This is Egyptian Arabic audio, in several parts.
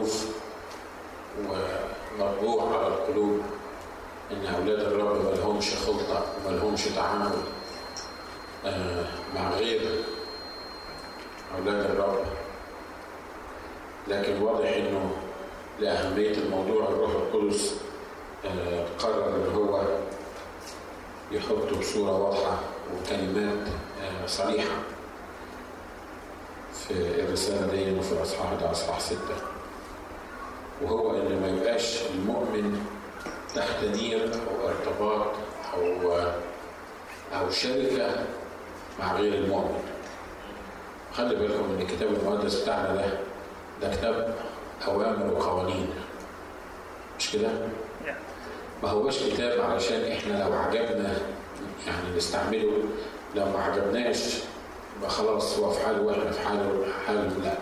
معروف ومطبوع على القلوب ان اولاد الرب ما لهمش خلطه وما لهمش تعامل آه، مع غير اولاد الرب لكن واضح انه لاهميه الموضوع الروح القدس آه، قرر ان هو يحطه بصوره واضحه وكلمات آه، صريحه في الرساله دي وفي الاصحاح ده اصحاح سته وهو ان ما يبقاش المؤمن تحت نير او ارتباط او او شركه مع غير المؤمن خلي بالكم ان الكتاب المقدس بتاعنا ده ده كتاب اوامر وقوانين مش كده؟ ما هوش كتاب علشان احنا لو عجبنا يعني نستعمله لو ما عجبناش يبقى خلاص هو في حاله واحنا في حاله حاله لا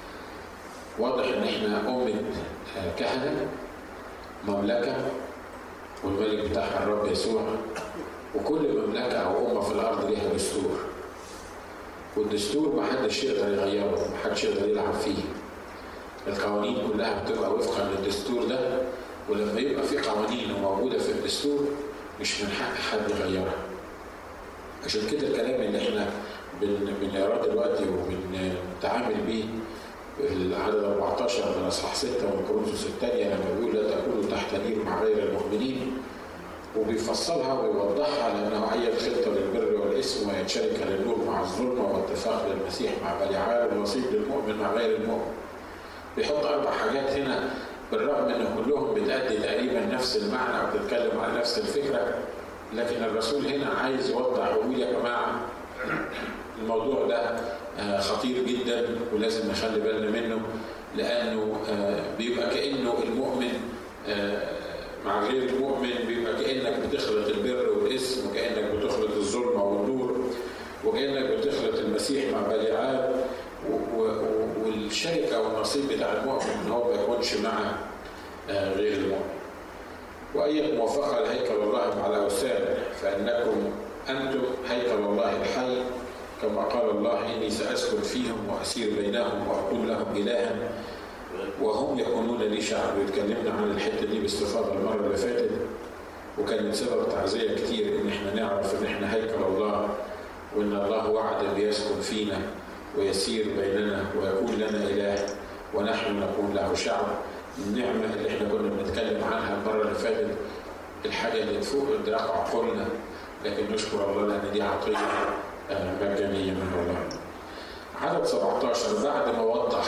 واضح ان احنا أمة كهنة مملكة والملك بتاعها الرب يسوع وكل مملكة أو أمة في الأرض ليها دستور والدستور ما حدش يقدر يغيره ما حدش يقدر يلعب فيه القوانين كلها بتبقى وفقا للدستور ده ولما يبقى في قوانين موجودة في الدستور مش من حق حد يغيرها عشان كده الكلام اللي احنا بن- بنقراه دلوقتي وبنتعامل بيه العدد 14 من اصحاح 6 من كورنثوس الثانيه لما بيقول لا تكونوا تحت نير مع غير المؤمنين وبيفصلها ويوضحها لانه اي خطه للبر والاسم وهي شركه للنور مع الظلمه واتفاق للمسيح مع بليعال ونصيب للمؤمن مع غير المؤمن. بيحط اربع حاجات هنا بالرغم ان كلهم بتأدي تقريبا نفس المعنى وبتتكلم عن نفس الفكره لكن الرسول هنا عايز يوضح ويقول يا جماعه الموضوع ده آه، خطير جدا ولازم نخلي بالنا منه لانه آه، بيبقى كانه المؤمن آه، مع غير المؤمن بيبقى كانك بتخلط البر والاسم وكانك بتخلط الظلمه والنور وكانك بتخلط المسيح مع بليعال و- و- والشركه والنصيب بتاع المؤمن ان هو ما يكونش مع آه، غير المؤمن. وأية موافقة لهيكل الله مع الأوثان فإنكم أنتم هيكل الله الحي كما قال الله إني سأسكن فيهم وأسير بينهم وأكون لهم إلها وهم يكونون لي شعب واتكلمنا عن الحتة دي باستفاضة المرة اللي فاتت وكانت سبب تعزية كتير إن إحنا نعرف إن إحنا هيكل الله وإن الله وعد بيسكن فينا ويسير بيننا ويكون لنا إله ونحن نكون له شعب النعمة اللي احنا كنا بنتكلم عنها المرة اللي فاتت الحاجة اللي تفوق إدراك عقولنا لكن نشكر الله لأن دي عطية آه، مجانية من الله. عدد 17 بعد ما وضح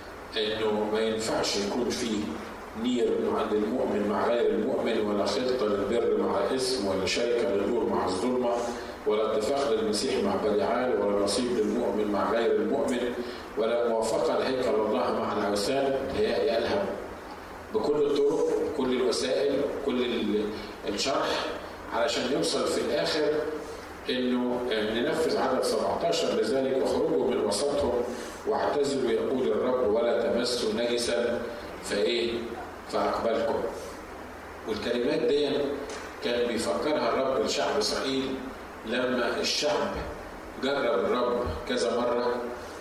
إنه ما ينفعش يكون فيه نير عند المؤمن مع غير المؤمن ولا خطة للبر مع الاسم ولا شركة للنور مع الظلمة ولا اتفاق للمسيح مع بليعال ولا نصيب للمؤمن مع غير المؤمن ولا موافقة لهيكل الله مع الأوثان هي قالها بكل الطرق بكل الوسائل بكل ال- الشرح علشان يوصل في الاخر انه ننفذ عدد 17 لذلك اخرجوا من وسطهم واعتزلوا يقول الرب ولا تمسوا نجسا فايه فاقبلكم والكلمات دي كان بيفكرها الرب لشعب اسرائيل لما الشعب جرب الرب كذا مره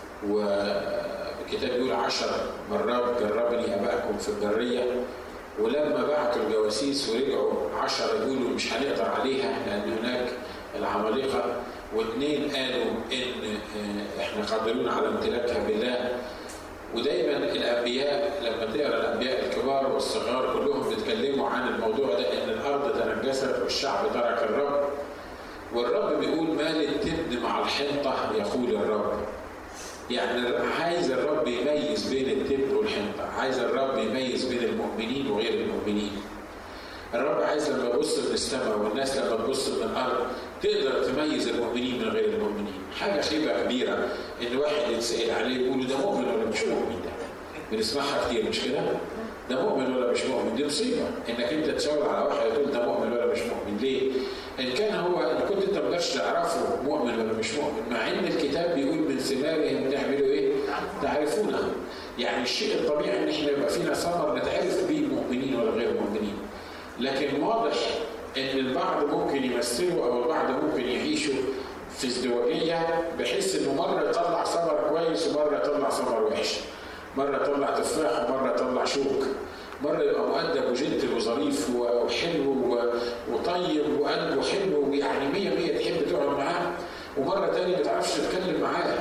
والكتاب بيقول عشر مرات جربني ابائكم في البريه ولما بعتوا الجواسيس ورجعوا عشرة يقولوا مش هنقدر عليها لان هناك العمالقه واثنين قالوا ان آه، احنا قادرون على امتلاكها بالله ودايما الانبياء لما تقرا الانبياء الكبار والصغار كلهم بيتكلموا عن الموضوع ده ان الارض تنجست والشعب ترك الرب والرب بيقول ما للتبن مع الحنطه يقول الرب يعني عايز الرب يميز بين التبن والحنطه عايز الرب يميز بين المؤمنين وغير المؤمنين الرب عايز لما يبص من السماء والناس لما تبص من الارض تقدر تميز المؤمنين من غير المؤمنين حاجه خيبه كبيره ان واحد يتسال عليه يقول ده مؤمن ولا مش مؤمن ده بنسمعها كتير مش كده ده مؤمن ولا مش مؤمن دي مصيبه انك انت تشاور على واحد تقول ده مؤمن ولا مش مؤمن ليه ان كان هو ان كنت انت ما تقدرش تعرفه مؤمن ولا مش مؤمن مع ان الكتاب بيقول من ثمارهم تعملوا ايه تعرفونه يعني الشيء الطبيعي ان احنا يبقى فينا ثمر نتعرف بيه مؤمنين ولا غير مؤمنين لكن واضح ان البعض ممكن يمثلوا او البعض ممكن يعيشوا في ازدواجيه بحيث انه مره يطلع ثمر كويس ومره يطلع ثمر وحش مره يطلع تفاح ومره يطلع شوك مره يبقى مؤدب وجنتل وظريف وحلو وطيب وقلبه حلو ويعني مية مية تحب تقعد معاه ومره تانية ما تعرفش تتكلم معاه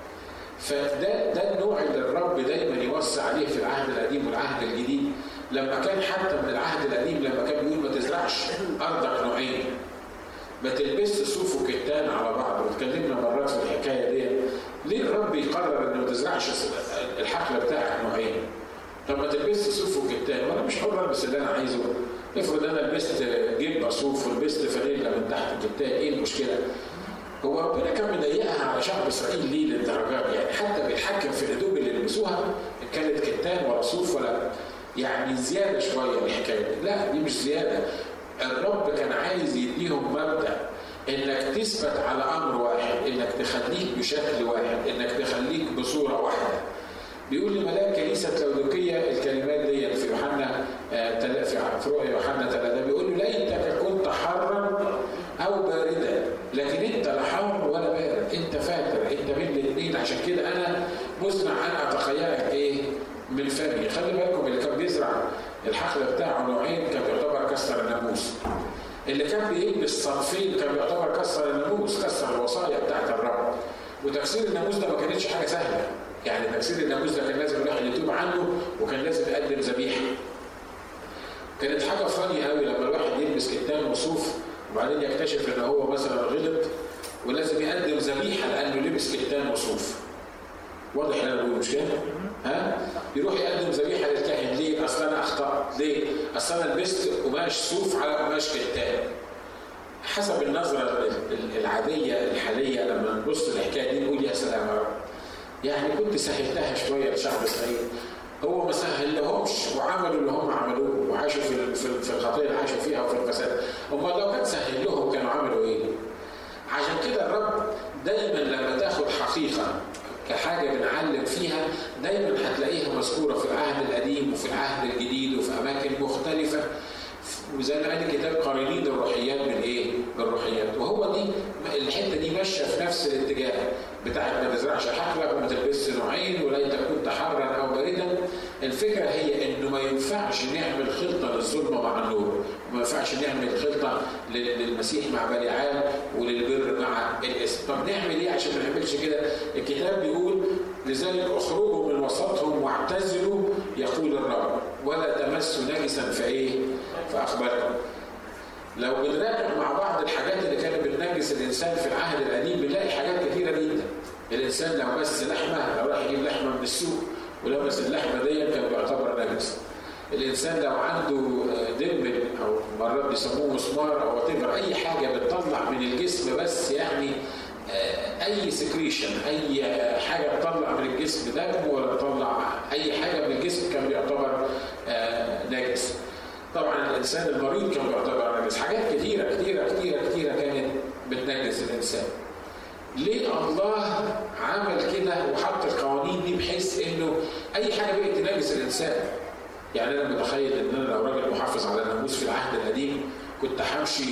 فده ده النوع اللي الرب دايما يوسع عليه في العهد القديم والعهد الجديد لما كان حتى من العهد القديم لما كان بيقول ما تزرعش ارضك نوعين ما تلبسش صوف وكتان على بعض واتكلمنا مرات في الحكايه دي ليه الرب يقرر انه ما تزرعش الحقل بتاعك نوعين طب ما تلبسش صوف وكتان وانا مش حر البس اللي انا عايزه افرض انا لبست جبه صوف ولبست فانيلا من تحت الكتان ايه المشكله؟ هو ربنا كان مضيقها على شعب اسرائيل ليه للدرجات يعني حتى بيتحكم في الهدوم اللي يلبسوها ان كانت كتان ولا صوف ولا يعني زياده شويه الحكايه دي لا دي مش زياده الرب كان عايز يديهم مبدا انك تثبت على امر واحد انك تخليك بشكل واحد انك تخليك بصوره واحده بيقول لملاك كنيسه لودوكيه الكلمات دي في يوحنا آه، في رؤيا يوحنا 3 بيقول له ليتك كنت حرا او باردا لكن انت لا حار ولا بارد انت فاتر انت بين الاثنين عشان كده انا مزرع ان اتخيلك ايه من فمي خلي بالكم اللي كان بيزرع الحقل بتاعه نوعين كان يعتبر كسر الناموس اللي كان بيلبس صنفين كان يعتبر كسر الناموس كسر الوصايا بتاعت الرب وتكسير الناموس ده ما كانتش حاجه سهله يعني تكسير الناموس ده كان لازم الواحد يتوب عنه وكان لازم يقدم ذبيحه كانت حاجه فانية قوي لما الواحد يلبس كتان وصوف وبعدين يكتشف ان هو مثلا غلط ولازم يقدم ذبيحه لانه لبس كتان وصوف واضح انا بقول مش كده؟ ها؟ يروح يقدم ذبيحه للكاهن ليه؟ اصل انا اخطات، ليه؟ اصل انا لبست قماش صوف على قماش كتان. حسب النظره العاديه الحاليه لما نبص للحكايه دي نقول يا سلام يا رب. يعني كنت سهلتها شويه لشعب اسرائيل. هو ما سهل لهمش وعملوا اللي هم عملوه وعاشوا في في الخطيه اللي عاشوا فيها وفي الفساد. امال لو كان سهل لهم كانوا عملوا ايه؟ عشان كده الرب دايما لما تاخد حقيقه كحاجة بنعلم فيها دايما هتلاقيها مذكورة في العهد القديم وفي العهد الجديد وفي أماكن مختلفة وزي ما قال الكتاب قارنين الروحيات بالايه؟ بالروحيات وهو دي الحته دي ماشيه في نفس الاتجاه بتاعت ما تزرعش حقلك وما تلبسش نوعين وليتك كنت حرا او باردا الفكره هي انه ما ينفعش نعمل خلطه للظلمه مع النور وما ينفعش نعمل خلطه للمسيح مع بليعام وللبر مع الاسم طب نعمل ايه عشان ما نعملش كده الكتاب بيقول لذلك اخرجوا من وسطهم واعتزلوا يقول الرب ولا تمسوا نجسا فايه فاخبركم لو بنراجع مع بعض الحاجات اللي كانت بتنجس الانسان في العهد القديم بنلاقي حاجات كثيره جدا الانسان لو مس لحمه لو راح يجيب لحمه من السوق ولمس اللحمه دي كان بيعتبر نجس الانسان لو عنده دم او مرات بيسموه مسمار او وات اي حاجه بتطلع من الجسم بس يعني اي سكريشن اي حاجه تطلع من الجسم دم ولا تطلع اي حاجه من الجسم كان بيعتبر نجس طبعا الانسان المريض كان بيعتبر نجس حاجات كثيره كثيره كثيره كثيره كانت بتنجس الانسان ليه الله عمل كده وحط القوانين دي بحيث انه اي حاجه بقت تنجس الانسان يعني انا متخيل ان انا لو راجل محافظ على الناموس في العهد القديم كنت همشي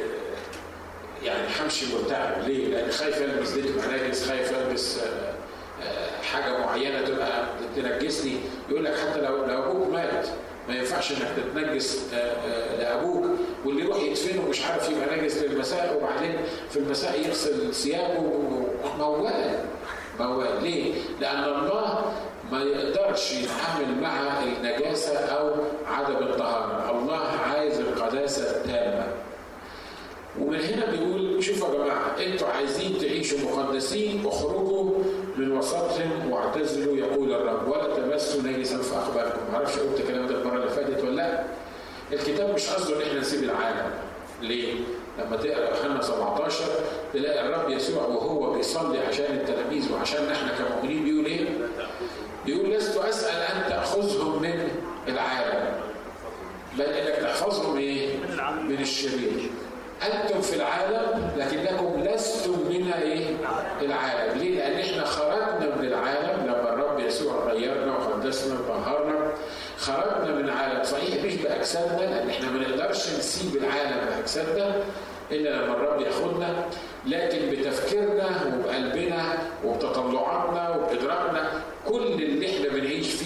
يعني همشي مرتعب ليه؟ لان خايف البس زيت نجس خايف البس حاجه معينه تبقى تنجسني يقول لك حتى لو لو ابوك مات ما ينفعش انك تتنجس لابوك واللي يروح يدفنه مش عارف يبقى نجس للمساء وبعدين في المساء يغسل ثيابه موال موال ليه؟ لان الله ما يقدرش يتعامل مع النجاسه او عدم الطهاره، الله عايز القداسه التامه. ومن هنا بيقول شوفوا يا جماعه انتوا عايزين تعيشوا مقدسين اخرجوا من وسطهم واعتزلوا يقول الرب ولا تمسوا نجسا فاخبركم ما اعرفش قلت الكلام ده المره اللي فاتت ولا لا الكتاب مش قصده ان احنا نسيب العالم ليه؟ لما تقرا يوحنا 17 تلاقي الرب يسوع وهو بيصلي عشان التلاميذ وعشان احنا كمؤمنين بيقول ايه؟ بيقول لست اسال ان تاخذهم من العالم بل انك تحفظهم ايه؟ من الشرير أنتم في العالم لكنكم لستم من إيه؟ العالم، ليه؟ لأن إحنا خرجنا من العالم لما الرب يسوع غيرنا وقدسنا وطهرنا خرجنا من العالم صحيح مش بأجسادنا لأن إحنا ما نقدرش نسيب العالم بأجسادنا إلا لما الرب ياخدنا لكن بتفكيرنا وبقلبنا وبتطلعاتنا وبإدراكنا كل اللي إحنا بنعيش فيه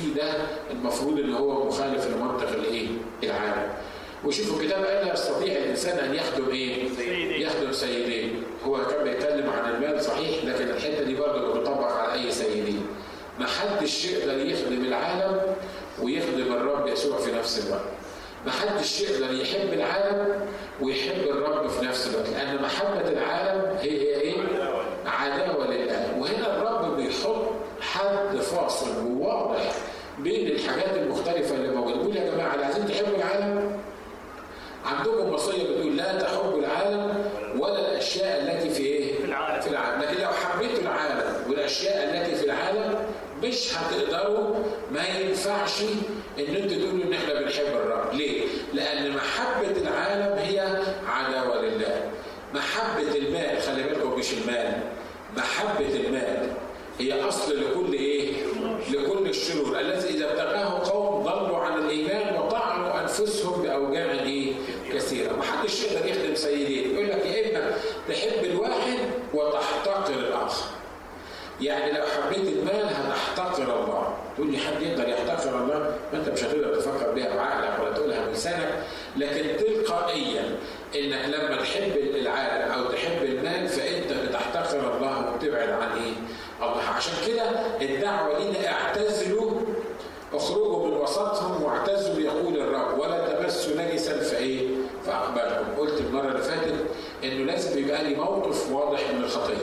المفروض ان هو مخالف لمنطق الايه؟ العالم. وشوفوا الكتاب قال يستطيع الانسان ان يخدم ايه؟ سيدي. يخدم سيديه. هو كان بيتكلم عن المال صحيح لكن الحته دي برضه بتطبق على اي سيدين. ما حدش يقدر يخدم العالم ويخدم الرب يسوع في نفس الوقت. ما حدش يقدر يحب العالم ويحب الرب في نفس الوقت لان محبه العالم هي هي ايه؟ عداوه لله وهنا الرب بيحط حد فاصل وواضح بين الحاجات المختلفه اللي موجوده بيقول يا جماعه اللي عايزين تحبوا العالم عندكم وصيه بتقول لا تحبوا العالم ولا الاشياء التي في ايه؟ في العالم. في العالم لكن لو حبيتوا العالم والاشياء التي في العالم مش هتقدروا ما ينفعش ان انتوا تقولوا ان احنا بنحب الرب ليه؟ لان محبه العالم هي عداوه لله محبه المال خلي بالكم مش المال محبه المال هي اصل لكل ايه؟ لكل الشرور الذي اذا ابتغاه قوم ضلوا عن الايمان وطعنوا انفسهم باوجاع ايه؟ كثيره، محدش يقدر يخدم سيدين، يقول لك يا اما تحب الواحد وتحتقر الاخر. يعني لو حبيت المال هتحتقر الله، تقول لي حد يقدر يحتقر الله؟ ما انت مش هتقدر تفكر بيها بعقلك ولا تقولها بلسانك، لكن تلقائيا انك لما تحب العالم او تحب المال فانت بتحتقر الله وبتبعد عن ايه؟ الله عشان كده الدعوه لينا اعتزلوا اخرجوا من وسطهم واعتزلوا يقول الرب ولا تمسوا نجسا فايه؟ فاقبلكم قلت المره اللي فاتت انه لازم يبقى لي موقف واضح من الخطيه.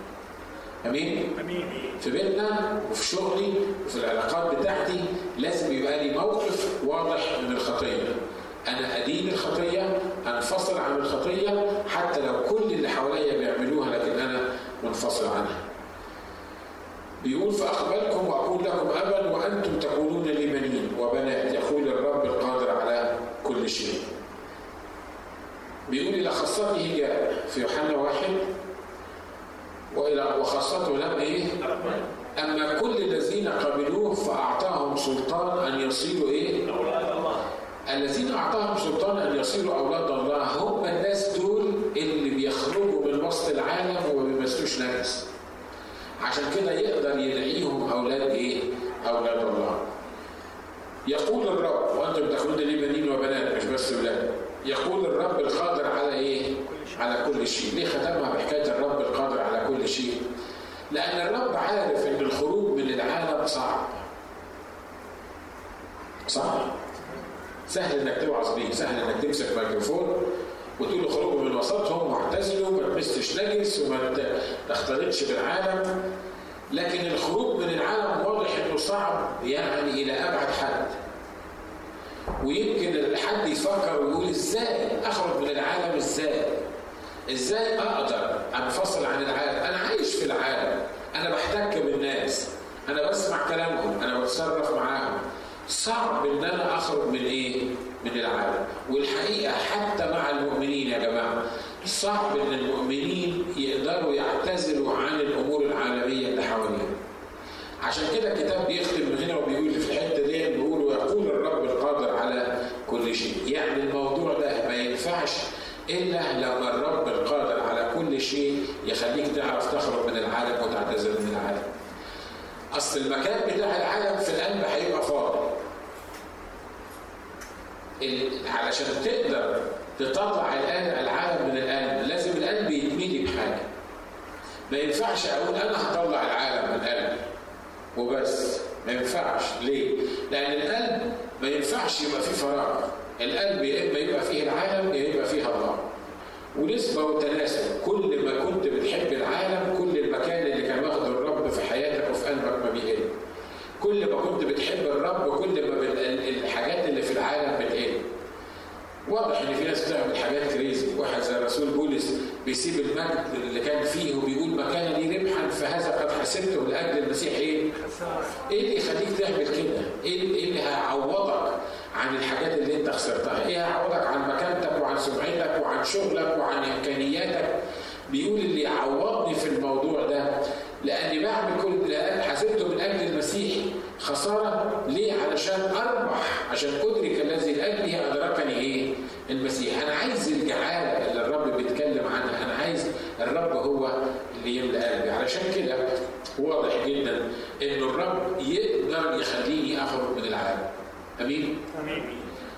امين؟ امين في بيتنا وفي شغلي وفي العلاقات بتاعتي لازم يبقى لي موقف واضح من الخطيه. انا ادين الخطيه انفصل عن الخطيه حتى لو كل اللي حواليا بيعملوها لكن انا منفصل عنها. بيقول فأقبلكم وأقول لكم أبا وأنتم تقولون لي بنين وبنات يقول الرب القادر على كل شيء بيقول إلى خاصته جاء في يوحنا واحد وإلى وخاصته لم إيه؟ أما كل الذين قبلوه فأعطاهم سلطان أن يصيروا إيه؟ اولاد الله الذين أعطاهم سلطان أن يصيروا أولاد الله هم الناس دول اللي بيخرجوا من وسط العالم وما بيمسوش نجس عشان كده يقدر يدعيهم أولاد إيه؟ أولاد الله يقول الرب وأنتم تأخذون لي بنين وبنات مش بس ولاد يقول الرب القادر على إيه؟ على كل شيء ليه ختمها بحكاية الرب القادر على كل شيء؟ لأن الرب عارف إن الخروج من العالم صعب صعب سهل انك توعظ بيه سهل انك تمسك ميكروفون وتقول له خرجوا من وسطهم واعتزلوا ما تمسش نجس وما ت- تختلطش بالعالم لكن الخروج من العالم واضح انه صعب يعني الى ابعد حد ويمكن الحد يفكر ويقول ازاي اخرج من العالم ازاي ازاي اقدر انفصل عن العالم انا عايش في العالم انا بحتك بالناس انا بسمع كلامهم انا بتصرف معاهم صعب ان انا اخرج من ايه من العالم والحقيقه حتى مع المؤمنين يا جماعه صعب ان المؤمنين يقدروا يعتزلوا عن الامور العالميه اللي حواليهم عشان كده الكتاب بيختم من هنا وبيقول في الحته دي بيقول ويقول الرب القادر على كل شيء يعني الموضوع ده ما ينفعش الا لما الرب القادر على كل شيء يخليك تعرف تخرج من العالم وتعتزل من العالم اصل المكان بتاع العالم في القلب هيبقى فاضي ال- علشان تقدر تطلع الآن العالم من القلب لازم القلب يتملي بحاجه ما ينفعش اقول انا هطلع العالم من قلبي وبس ما ينفعش ليه؟ لأن القلب ما ينفعش يبقى فيه فراغ القلب يا إما يبقى فيه العالم يا يبقى فيه الله ونسبة وتناسب كل ما كنت بتحب العالم كل المكان اللي كان واخده الرب في حياتك وفي قلبك ما بيقل كل ما كنت بتحب الرب كل ما بت- ال- الحاجات اللي في العالم بتقل واضح ان في ناس بتعمل حاجات كريزي واحد زي الرسول بولس بيسيب المجد اللي كان فيه وبيقول ما كان لي ربحا فهذا قد حسبته لاجل المسيح ايه؟ ايه اللي يخليك تعمل كده؟ ايه اللي- إيه اللي هيعوضك عن الحاجات اللي انت خسرتها؟ ايه هيعوضك عن مكانتك وعن سمعتك وعن شغلك وعن امكانياتك؟ بيقول اللي يعوضني في الموضوع ده لاني بعمل كل ده حسبته من اجل المسيح خساره ليه؟ علشان اربح عشان ادرك الذي لاجله ادركني ايه؟ المسيح انا عايز الجعاله اللي الرب بيتكلم عنها انا عايز الرب هو اللي يملى قلبي علشان كده واضح جدا ان الرب يقدر يخليني اخرج من العالم امين امين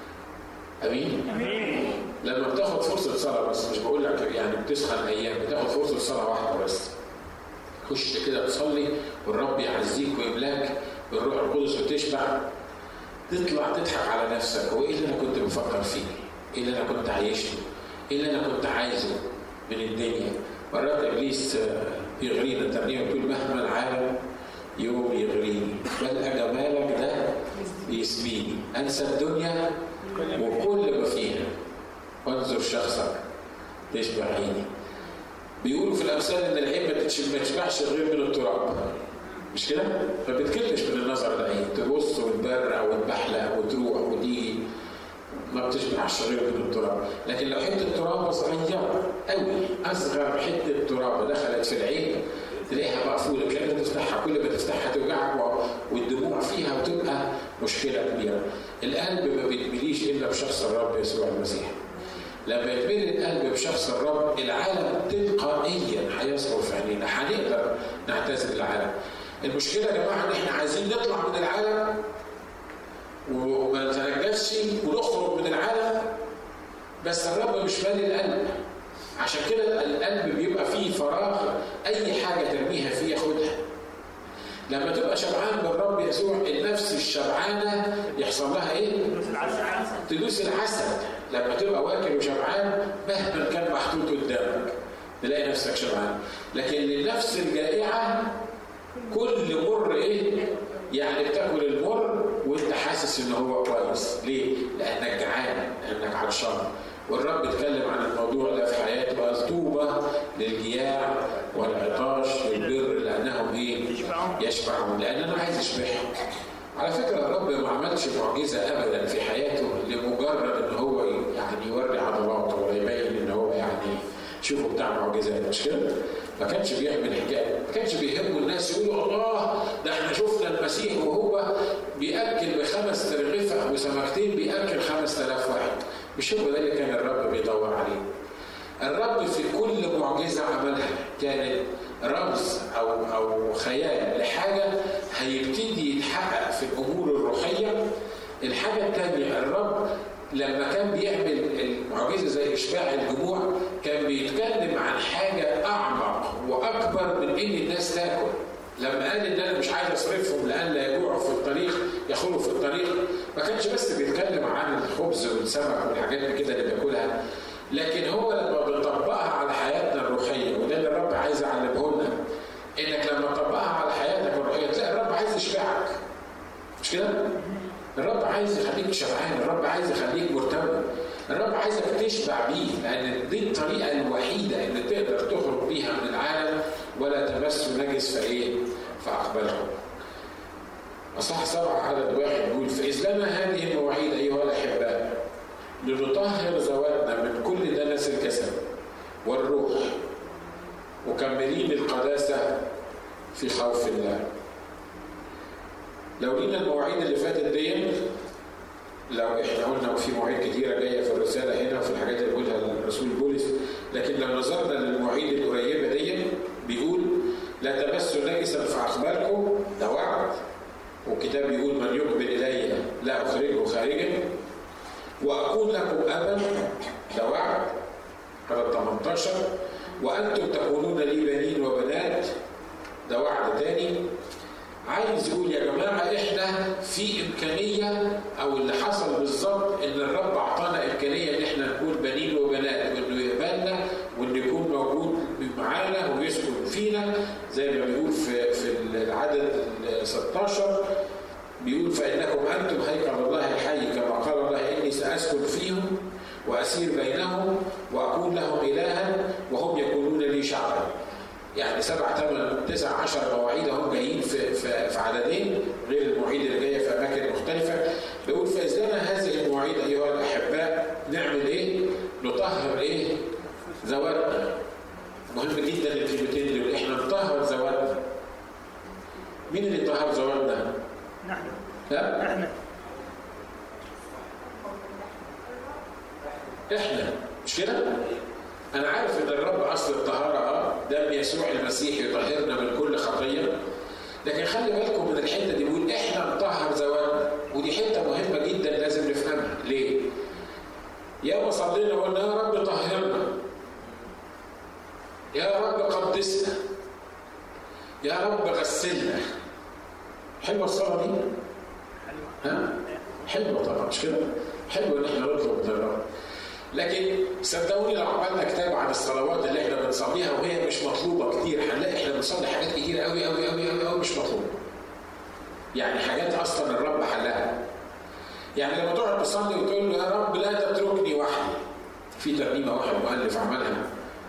امين امين لما بتاخد فرصه صلاه بس مش بقول لك يعني بتسخن ايام بتاخد فرصه صلاه واحده بس خش كده تصلي والرب يعزيك ويملاك بالروح القدس وتشبع تطلع تضحك على نفسك هو ايه اللي انا كنت بفكر فيه؟ ايه اللي انا كنت عايشه؟ ايه اللي انا كنت عايزه من الدنيا؟ مرات ابليس يغرينا الترنيمه بتقول مهما العالم يوم يغريني بل جمالك ده بيسميني انسى الدنيا وكل ما فيها وانظر شخصك تشبع عيني بيقولوا في الامثال ان العين ما تشبعش غير من التراب مش كده؟ فبتكلش من النظر العين تبص وتبرع وتبحلق وتروح وتيجي ما بتشبعش غير من التراب لكن لو حته تراب صغيره قوي اصغر حته تراب دخلت في العين تلاقيها مقفوله مش قادر تفتحها كل ما تفتحها توجعك والدموع فيها وتبقى مشكله كبيره. القلب ما بيتمليش الا بشخص الرب يسوع المسيح. لما يتملي القلب بشخص الرب العالم تلقائيا هيصغر في عينينا هنقدر نعتزل العالم. المشكله يا جماعه ان احنا عايزين نطلع من العالم وما نتنجسش ونخرج من العالم بس الرب مش مالي القلب عشان كده القلب بيبقى فيه فراغ اي حاجه ترميها فيه ياخدها لما تبقى شبعان بالرب يسوع النفس الشبعانه يحصل لها ايه؟ تدوس العسل لما تبقى واكل وشبعان مهما كان محطوط قدامك تلاقي نفسك شبعان لكن للنفس الجائعه كل مر ايه؟ يعني بتاكل المر وانت حاسس ان هو كويس ليه؟ لانك جعان لانك عطشان والرب اتكلم عن الموضوع ده في حياته قال طوبى للجياع والعطاش للبر لانهم ايه؟ يشبعون لان انا عايز اشبعهم. على فكره الرب ما عملش معجزه ابدا في حياته لمجرد ان هو يعني يوري عضلاته ولا يبين ان هو يعني شوفوا بتاع معجزات مش كده؟ ما كانش بيعمل حكايه، ما كانش بيهمه الناس يقولوا الله ده احنا شفنا المسيح وهو بياكل بخمس ترغفه وسمكتين بياكل 5000 واحد. مش هو ده اللي كان الرب بيدور عليه. الرب في كل معجزه عملها كانت رمز او او خيال لحاجه هيبتدي يتحقق في الامور الروحيه. الحاجه الثانيه الرب لما كان بيعمل المعجزه زي اشباع الجموع كان بيتكلم عن حاجه اعمق واكبر من ان الناس تاكل لما قال ان انا مش عايز اصرفهم لئلا يجوعوا في الطريق ياخدوا في الطريق ما كانش بس بيتكلم عن الخبز والسمك والحاجات دي كده اللي بياكلها لكن هو لما بيطبقها على حياتنا الروحيه وده اللي الرب عايز يعلمه لنا انك لما تطبقها على حياتك الروحيه تلاقي الرب عايز يشبعك مش كده؟ الرب عايز يخليك شبعان الرب عايز يخليك مرتبط الرب عايزك تشبع بيه لان دي الطريقه الوحيده اللي تقدر تخرج بيها من العالم ولا تمس نجس فايه فاقبله اصح سبعه عدد واحد يقول فاذ لنا هذه المواعيد ايها الاحباء لنطهر ذواتنا من كل دنس الجسد والروح مكملين القداسه في خوف الله لو لينا المواعيد اللي فاتت دي لو احنا قلنا وفي مواعيد كتيره جايه في الرساله هنا وفي الحاجات اللي بيقولها الرسول بولس لكن لو نظرنا للمواعيد القريبه دي بيقول لا تمسوا نجسا فاخبركم ده وعد والكتاب بيقول من يقبل الي لا اخرجه خارجا واكون لكم ابا ده وعد عدد 18 وانتم تكونون لي بنين وبنات ده وعد تاني عايز يقول يا جماعه احنا في امكانيه او اللي حصل بالظبط ان الرب اعطانا امكانيه ان احنا نكون بنين وبنات وانه يقبلنا وانه يكون موجود معانا ويسكن فينا زي ما بيقول في في العدد 16 بيقول فانكم انتم هيكل الله الحي كما قال الله اني ساسكن فيهم واسير بينهم واكون لهم الها وهم يكونون لي شعبا يعني سبع ثمان تسع عشر مواعيد هم جايين في, في, في عددين غير المواعيد اللي جايه في اماكن مختلفه بيقول فاذ لنا هذه المواعيد ايها الاحباء نعمل ايه؟ نطهر ايه؟ ذواتنا مهم جدا الكلمتين دول احنا نطهر ذواتنا مين اللي طهر ذواتنا؟ نحن لا نحن احنا مش كده؟ انا عارف ان الرب اصل الطهاره اه دم يسوع المسيح يطهرنا من كل خطيه لكن خلي بالكم من الحته دي بيقول احنا نطهر زواجنا ودي حته مهمه جدا لازم نفهمها ليه؟ يا صلينا وقلنا يا رب طهرنا يا رب قدسنا يا رب غسلنا حلوه الصلاه دي؟ ها؟ حلوه طبعا مش كده؟ حلو ان احنا نطلب من الرب لكن صدقوني لو عملنا كتاب عن الصلوات اللي احنا بنصليها وهي مش مطلوبه كتير هنلاقي احنا بنصلي حاجات كتيره قوي قوي قوي قوي قوي مش مطلوبه. يعني حاجات اصلا الرب حلها. يعني لما تقعد تصلي وتقول له يا رب لا تتركني وحدي. في ترنيمه واحد مؤلف عملها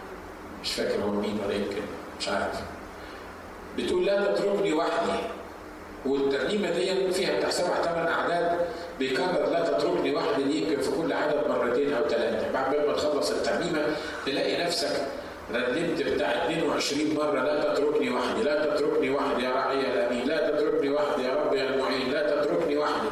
مش فاكر هو مين ولا يمكن مش عارف. بتقول لا تتركني وحدي والترنيمه دي فيها بتاع سبع ثمان اعداد بيكرر لا تتركني وحدي دي يمكن في كل عدد مرتين او ثلاثه بعد ما تخلص الترنيمه تلاقي نفسك رنمت بتاع 22 مره لا تتركني وحدي لا تتركني وحدي يا راعي الامين لا تتركني وحدي يا رب يا المعين لا تتركني وحدي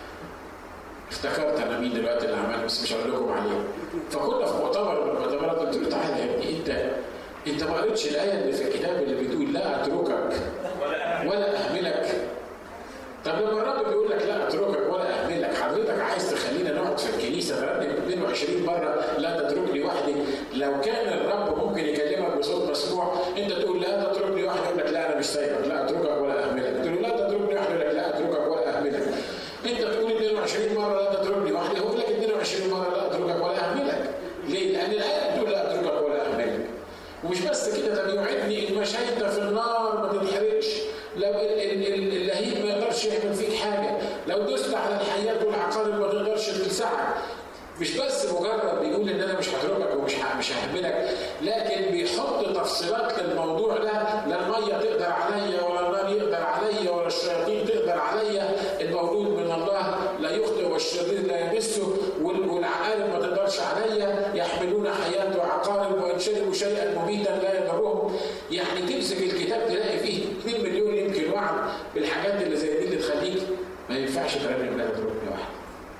افتكرت انا مين دلوقتي اللي عمل بس مش هقول لكم عليه فكنا في مؤتمر من المؤتمرات قلت له تعالى يا ابني انت انت ما قريتش الايه اللي في الكتاب اللي بتقول لا اتركك ولا اهملك طب لما الرب بيقول لك لا اتركك ولا اهملك حضرتك عايز تخلينا نقعد في الكنيسه نرنم 22 مره لا تتركني وحدي لو كان الرب ممكن يكلمك بصوت مسموع انت تقول لا تتركني وحدي يقول لك لا انا مش سايبك لا اتركك ولا اهملك تقول له لا تتركني وحدي يقول لك لا اتركك ولا اهملك انت تقول 22 مره لا تتركني وحدي هو يقول لك 22 مره لا اتركك ولا اهملك ليه؟ لان الايه بتقول لا اتركك ولا اهملك ومش بس كده ده بيوعدني ان مشيت في النار ما تتحرقش لو اللهيب ما يقدرش يعمل فيك حاجه لو دست على الحيات والعقارب ما تقدرش تلسعك مش بس مجرد بيقول ان انا مش هتركك ومش مش ههملك لكن بيحط تفصيلات للموضوع ده لا الميه تقدر عليا ولا النار يقدر عليا ولا الشياطين تقدر عليا المولود من الله لا يخطئ والشرير لا يمسه والعقارب ما تقدرش عليا يحملون حياه وعقارب وان شربوا شيئا مميتا لا يضرهم يعني تمسك الكتاب تلاقي فيه 2 مليون يمكن وعد بالحاجات اللي زي دي اللي تخليك ما ينفعش ترنم لا تركني واحد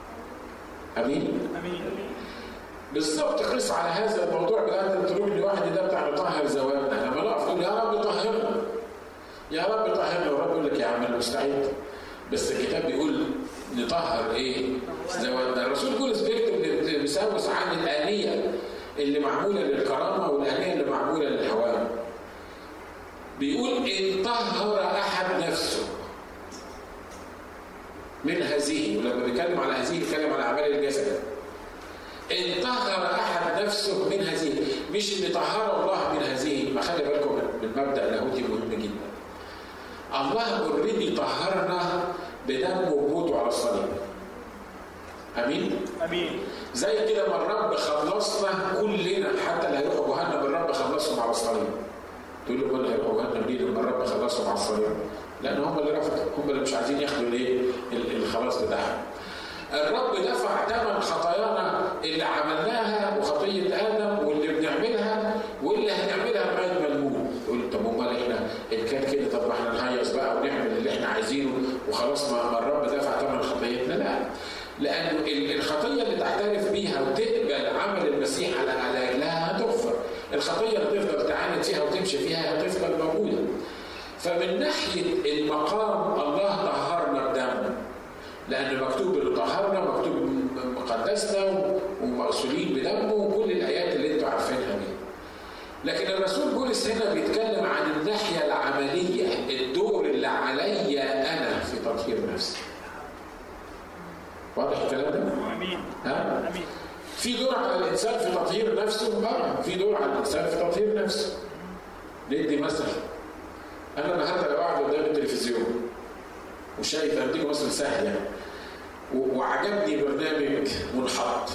امين امين بالظبط قس على هذا الموضوع بلا تتركني وحدي ده بتاع نطهر زواجنا لما نقف نقول يا رب طهرنا يا رب طهرنا والرب يقول لك يا عم انا مستعد بس الكتاب بيقول نطهر ايه؟ زواجنا الرسول بولس بيكتب لمساوس عن الآنية اللي معمولة للكرامة والآنية اللي معمولة للهوام بيقول إن طهر أحد نفسه من هذه ولما بيتكلم على هذه بيتكلم على أعمال الجسد إن طهر أحد نفسه من هذه مش اللي طهر الله من هذه ما خلي بالكم من مبدأ لاهوتي مهم جدا الله اوريدي طهرنا بدمه وموته على الصليب امين امين زي كده ما الرب خلصنا كلنا حتى اللي هيروحوا جهنم الرب خلصهم على الصليب تقول له اللي هيروحوا جهنم ليه لما الرب خلصهم على الصليب لان هم اللي رفضوا هم اللي مش عايزين ياخدوا الايه الخلاص بتاعهم الرب دفع ثمن خطايانا اللي عملناها وخطيه ادم واللي بنعملها واللي هنعملها لغايه ما نموت تقول طب امال احنا ان كان كده طب ما احنا نهيص بقى ونعمل اللي احنا عايزينه وخلاص ما الرب دفع ثمن خطيتنا لا لأن الخطية اللي تعترف بيها وتقبل عمل المسيح على على أجلها هتغفر. الخطية اللي تفضل تعاند فيها وتمشي فيها هتفضل موجودة. فمن ناحية المقام الله طهرنا بدم. لأن مكتوب اللي طهرنا مكتوب قدسنا ومغسولين بدمه وكل الآيات اللي أنتوا عارفينها دي. لكن الرسول بولس هنا بيتكلم عن الناحية العملية الدور اللي عليا أنا في تطهير نفسي. واضح الكلام ده؟ امين ها؟ امين في دور على الانسان في تطهير نفسه؟ اه في دور على الانسان في تطهير نفسه. ندي مثل انا النهارده لو قاعد قدام التلفزيون وشايف اديك مثل سهل يعني و- وعجبني برنامج منحط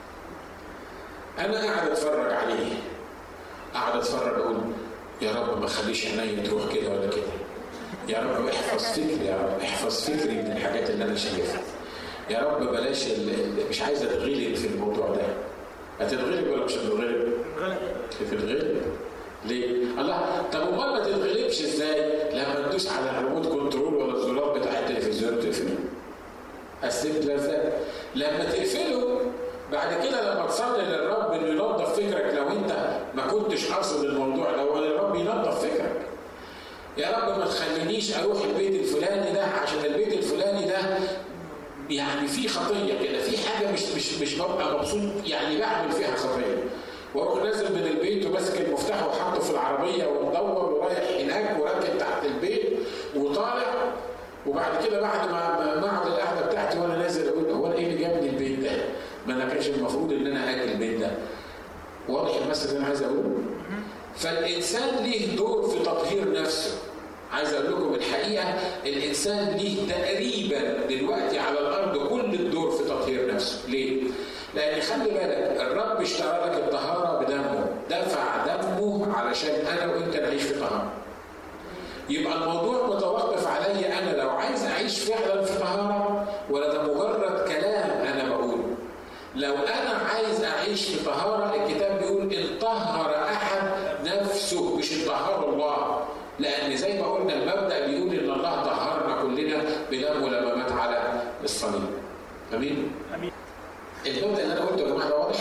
انا قاعد اتفرج عليه قاعد اتفرج اقول يا رب ما تخليش عينيا تروح كده ولا كده يا رب احفظ فكري يا رب احفظ فكري من الحاجات اللي انا شايفها يا رب بلاش ال- ال- مش عايز اتغلب في الموضوع ده هتتغلب ولا مش هتتغلب؟ غلط تتغلب ليه؟ الله طب امال ما تتغلبش ازاي؟ لما تدوس على الريموت كنترول ولا الزرار بتاع التلفزيون وتقفله. قسمت ازاي؟ لما تقفله بعد كده لما تصلي للرب انه ينظف فكرك لو انت ما كنتش قاصد الموضوع ده ولا الرب ينظف فكرك. يا رب ما تخلينيش اروح البيت الفلاني ده عشان البيت الفلاني ده يعني في خطيه كده في حاجه مش مش مش ببقى مبسوط يعني بعمل فيها خطيه واروح نازل من البيت وماسك المفتاح وحاطه في العربيه ومدور ورايح هناك وراكب تحت البيت وطالع وبعد كده بعد ما ما اقعد القعده بتاعتي وانا نازل اقول هو انا ايه اللي جابني البيت ده؟ ما انا كانش المفروض ان انا اجي البيت ده. واضح المثل اللي انا عايز اقوله؟ فالانسان ليه دور في تطهير نفسه. عايز اقول لكم الحقيقه الانسان ليه تقريبا دلوقتي على الارض كل الدور في تطهير نفسه، ليه؟ لان خلي بالك الرب اشترى لك الطهاره بدمه، دفع دمه علشان انا وانت نعيش في طهاره. يبقى الموضوع متوقف عليا انا لو عايز اعيش فعلا في طهاره ولا ده مجرد كلام انا بقوله. لو انا عايز اعيش في طهاره الكتاب بيقول ان طهر احد نفسه مش طهر الله. لان زي ما قلنا المبدا بيقول ان الله طهرنا كلنا بدمه لما مات على الصليب. امين؟ امين المبدا اللي انا قلته يا جماعه ده واضح؟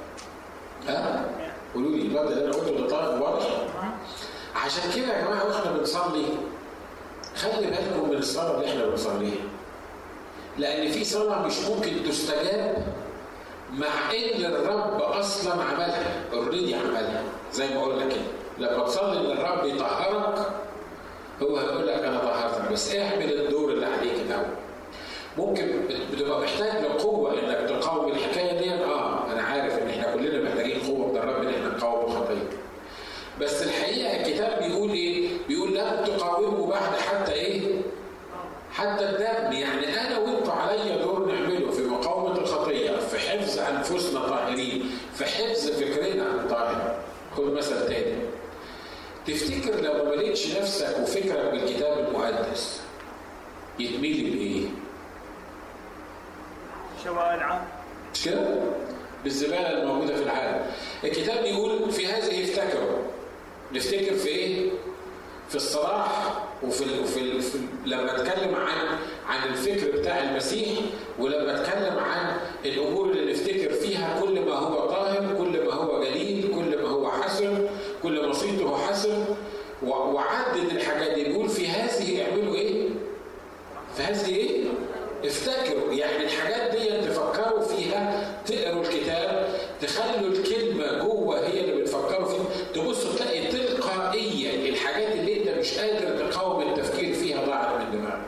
ها؟ قولوا لي المبدا اللي انا قلته ده طيب واضح؟ عشان كده يا جماعه واحنا بنصلي خلي بالكم من الصلاه اللي احنا بنصليها. لان في صلاه مش ممكن تستجاب مع ان الرب اصلا عملها اوريدي عملها زي ما قلنا كده لما تصلي ان الرب يطهرك هو هيقول لك انا طهرتك بس اعمل الدور اللي عليك الاول. ممكن بتبقى محتاج لقوه انك تقاوم الحكايه دي اه انا عارف ان احنا كلنا محتاجين قوه من الرب ان احنا نقاوم الخطيه. بس الحقيقه الكتاب بيقول ايه؟ بيقول لا تقاوموا بعد حتى ايه؟ حتى الدم يعني انا وانتوا عليا دور نعمله في مقاومه الخطيه في حفظ انفسنا طاهرين في حفظ فكرنا طاهر خد مثل تاني تفتكر لو ما مليتش نفسك وفكرك بالكتاب المقدس يتميل بايه؟ شوارع مش كده؟ بالزباله الموجوده في العالم. الكتاب بيقول في هذه افتكروا. نفتكر في ايه؟ في الصلاح وفي ال وفي, ال في ال لما اتكلم عن عن الفكر بتاع المسيح ولما اتكلم عن الامور اللي نفتكر فيها كل ما هو طاهر، كل ما هو جليل، كل ما هو حسن، كل ما صيته حسن وعدد الحاجات دي بيقول في هذه اعملوا ايه؟ في هذه ايه؟ افتكروا يعني الحاجات دي تفكروا فيها تقروا الكتاب تخلوا الكلمة جوه هي اللي بتفكروا فيها تبصوا تلاقي تلقائيا الحاجات اللي انت مش قادر تقاوم التفكير فيها ضاعت من دماغك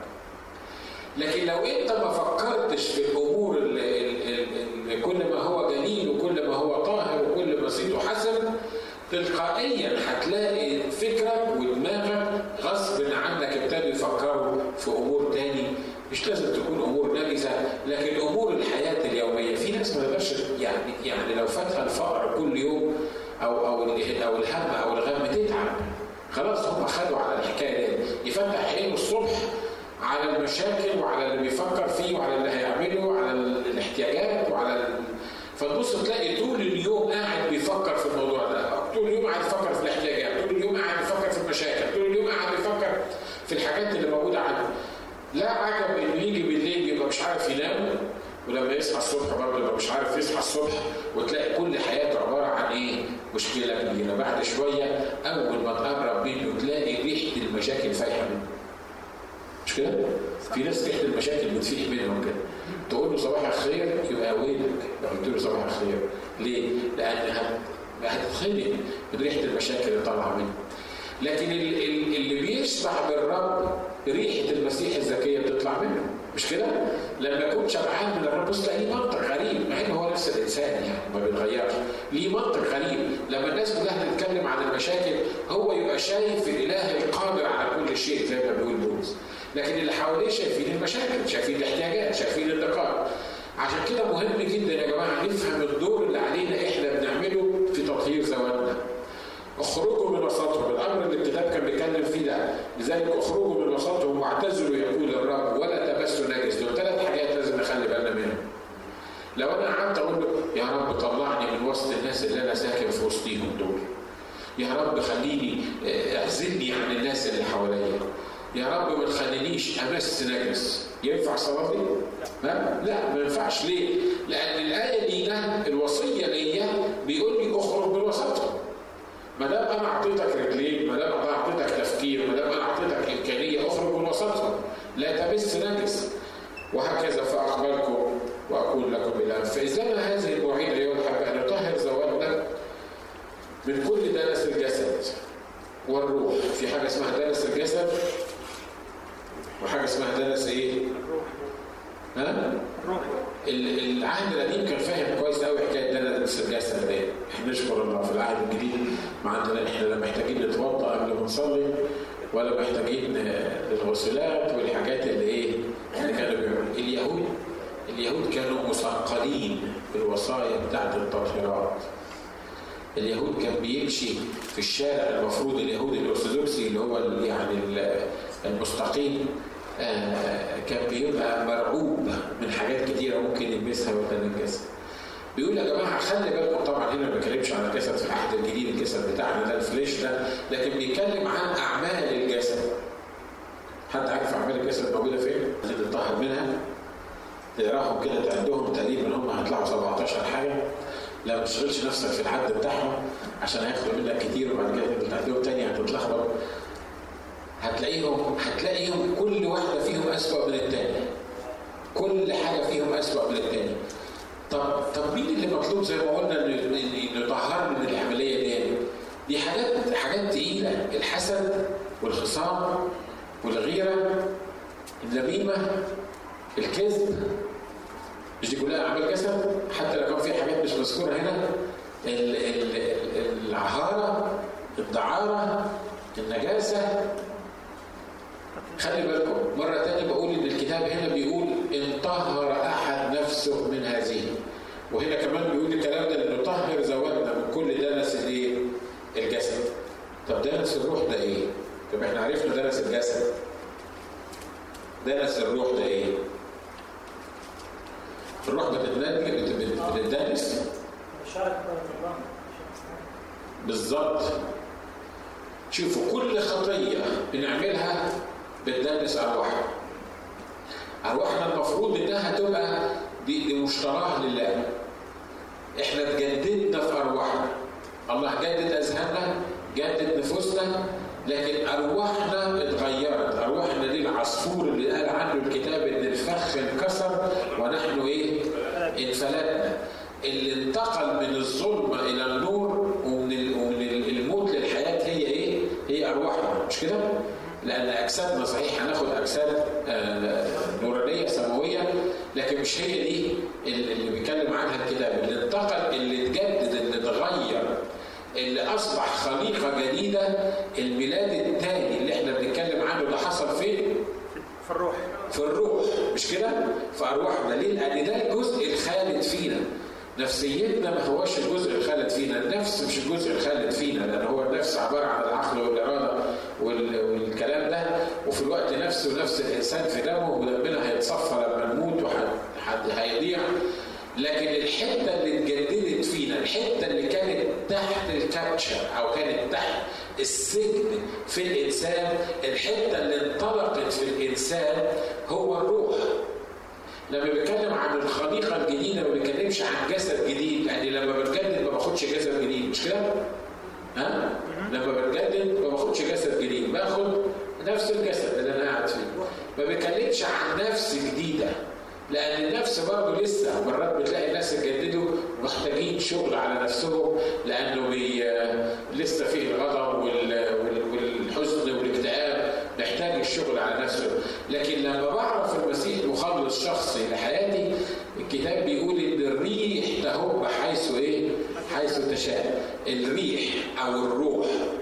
لكن لو انت ما فكرتش في الامور اللي, اللي كل ما هو جميل وكل ما هو طاهر وكل ما صيته حسن تلقائيا هتلاقي فكرك ودماغك غصب عنك ابتدوا يفكروا في امور تاني مش لازم تكون امور نجسه لكن امور الحياه اليوميه في ناس ما تقدرش يعني يعني لو فاتها الفقر كل يوم او او او الهم او الغم تتعب خلاص هم خدوا على الحكايه دي يفتح عينه الصبح على المشاكل وعلى اللي بيفكر فيه وعلى اللي هيعمله وعلى الاحتياجات وعلى ال... فتبص تلاقي طول اليوم قاعد بيفكر في الموضوع ده طول اليوم قاعد يفكر في الاحتياجات طول اليوم قاعد يفكر في المشاكل طول اليوم قاعد يفكر في الحاجات اللي موجوده عنده لا عجب انه يجي بالليل يبقى مش عارف ينام ولما يصحى الصبح برضه يبقى مش عارف يصحى الصبح وتلاقي كل حياته عباره عن ايه؟ مشكله كبيره بعد شويه اول ما تقرب منه تلاقي ريحه المشاكل فايحه منه. مش كده؟ في ناس ريحه المشاكل بتفيح منهم كده. تقول له صباح الخير يبقى ويلك لو قلت له صباح الخير. ليه؟ لان هتتخنق من ريحه المشاكل اللي طالعه منه. لكن اللي بيشبع بالرب ريحه المسيح الذكيه بتطلع منه مش كده؟ لما يكون شبعان من الرب بص ليه منطق غريب مع انه هو نفس الانسان يعني ما بيتغيرش ليه منطق غريب لما الناس كلها تتكلم عن المشاكل هو يبقى شايف الاله القادر على كل شيء زي ما بيقول بولس لكن اللي حواليه شايفين المشاكل شايفين الاحتياجات شايفين النقاط عشان كده مهم جدا يا جماعه نفهم الدور اللي علينا احنا بنعمله في تطهير ذواتنا اخرجوا من وسطهم الامر اللي الكتاب كان بيتكلم فيه ده لذلك اخرجوا من وسطهم واعتزلوا يقول الرب ولا تمسوا نجس دول ثلاث حاجات لازم نخلي بالنا منهم لو انا قعدت اقول له يا رب طلعني من وسط الناس اللي انا ساكن في وسطيهم دول يا رب خليني اعزلني عن الناس اللي حواليا يا رب ما تخلينيش امس نجس ينفع صلاتي؟ لا لا ما ينفعش ليه؟ لان الايه دي ده الوصيه ليا بيقول لي اخرج من وسطهم ما دام انا اعطيتك رجلين ما دام انا اعطيتك تفكير ما دام انا اعطيتك امكانيه اخرج من وسطهم لا تمس نجس وهكذا فاقبلكم واقول لكم الان فاذا هذه المواعيد ايها الاحباء ان نطهر زوالنا من كل دنس الجسد والروح في حاجه اسمها دنس الجسد وحاجه اسمها دنس ايه؟ ها؟ الروح العهد القديم كان فاهم كويس قوي حكايه دنس الجسد دي احنا نشكر الله في العهد الجديد ما عندنا احنا لا محتاجين نتوضا قبل ما نصلي ولا محتاجين للغسلات والحاجات اللي ايه اللي كانوا بيعملوا اليهود اليهود كانوا مثقلين بالوصايا بتاعت التطهيرات اليهود كان بيمشي في الشارع المفروض اليهودي الارثوذكسي اللي هو يعني المستقيم آه، كان بيبقى مرعوب من حاجات كتيره ممكن يلمسها ويتنجسها. بيقول يا جماعه خلي بالكم طبعا هنا ما بيتكلمش عن الجسد في العهد الجديد الجسد بتاعنا ده الفليش ده لكن بيتكلم عن اعمال الجسد. حد عارف اعمال الجسد موجوده فين؟ اللي نطهر منها تقراهم كده تعدهم تقريبا هم هيطلعوا 17 حاجه لا ما تشغلش نفسك في الحد بتاعهم عشان هياخدوا منك كتير وبعد كده تعدهم تاني هتتلخبط هتلاقيهم هتلاقيهم كل واحده فيهم اسوأ من الثانيه كل حاجه فيهم اسوأ من الثانيه طب طب مين اللي مطلوب زي ما قلنا ان نطهر من العمليه دي دي حاجات حاجات تقيله الحسد والخصام والغيره النميمه الكذب مش دي كلها اعمال جسد حتى لو كان في حاجات مش مذكوره هنا العهاره الدعاره النجاسه خلي بالكم مرة تانية بقول إن الكتاب هنا بيقول إن طهر أحد نفسه من هذه وهنا كمان بيقول الكلام ده إنه طهر زوجنا من كل دنس الإيه؟ الجسد طب دنس الروح ده إيه؟ طب إحنا عرفنا دنس الجسد دنس الروح ده إيه؟ الروح بتتدنس بالظبط شوفوا كل خطية بنعملها بتدنس ارواحنا ارواحنا المفروض انها تبقى دي, دي مشتراه لله احنا اتجددنا في ارواحنا الله جدد اذهاننا جدد نفوسنا لكن ارواحنا اتغيرت ارواحنا دي العصفور اللي قال عنه الكتاب ان الفخ انكسر ونحن ايه انفلتنا اللي انتقل من الظلمه الى النور ومن ومن الموت للحياه هي ايه هي ارواحنا مش كده لان اجسادنا صحيح هناخد اجساد آه، نورانيه سماويه لكن مش هي دي اللي بيتكلم عنها الكتاب اللي انتقل اللي اتجدد اللي اتغير اللي اصبح خليقه جديده الميلاد الثاني اللي احنا بنتكلم عنه ده حصل فين؟ في الروح في الروح مش كده؟ في ارواحنا ليه؟ لان ده الجزء الخالد فينا نفسيتنا ما هوش الجزء الخالد فينا النفس مش الجزء الخالد فينا لان هو النفس عباره عن العقل والاراده والكلام ده وفي الوقت نفسه نفس الانسان في دمه ودمنا هيتصفى لما نموت وحد هيضيع لكن الحته اللي اتجددت فينا الحته اللي كانت تحت الكابتشر او كانت تحت السجن في الانسان الحته اللي انطلقت في الانسان هو الروح لما بيتكلم عن الخليقه الجديده ما بيتكلمش عن جسد جديد يعني لما بتجدد ما باخدش جسد جديد مش كده؟ ها؟ لما بتجدد ما باخدش جسد جديد باخد نفس الجسد اللي انا قاعد فيه ما بيتكلمش عن نفس جديده لان النفس برضه لسه مرات بتلاقي الناس اتجددوا محتاجين شغل على نفسهم لانه بي لسه فيه الغضب والحزن والاكتئاب محتاج الشغل على نفسه لكن لما بعرف المسيح مخلص شخصي لحياتي الكتاب بيقول ان الريح تهب حيث ايه؟ حيث تشاء الريح او الروح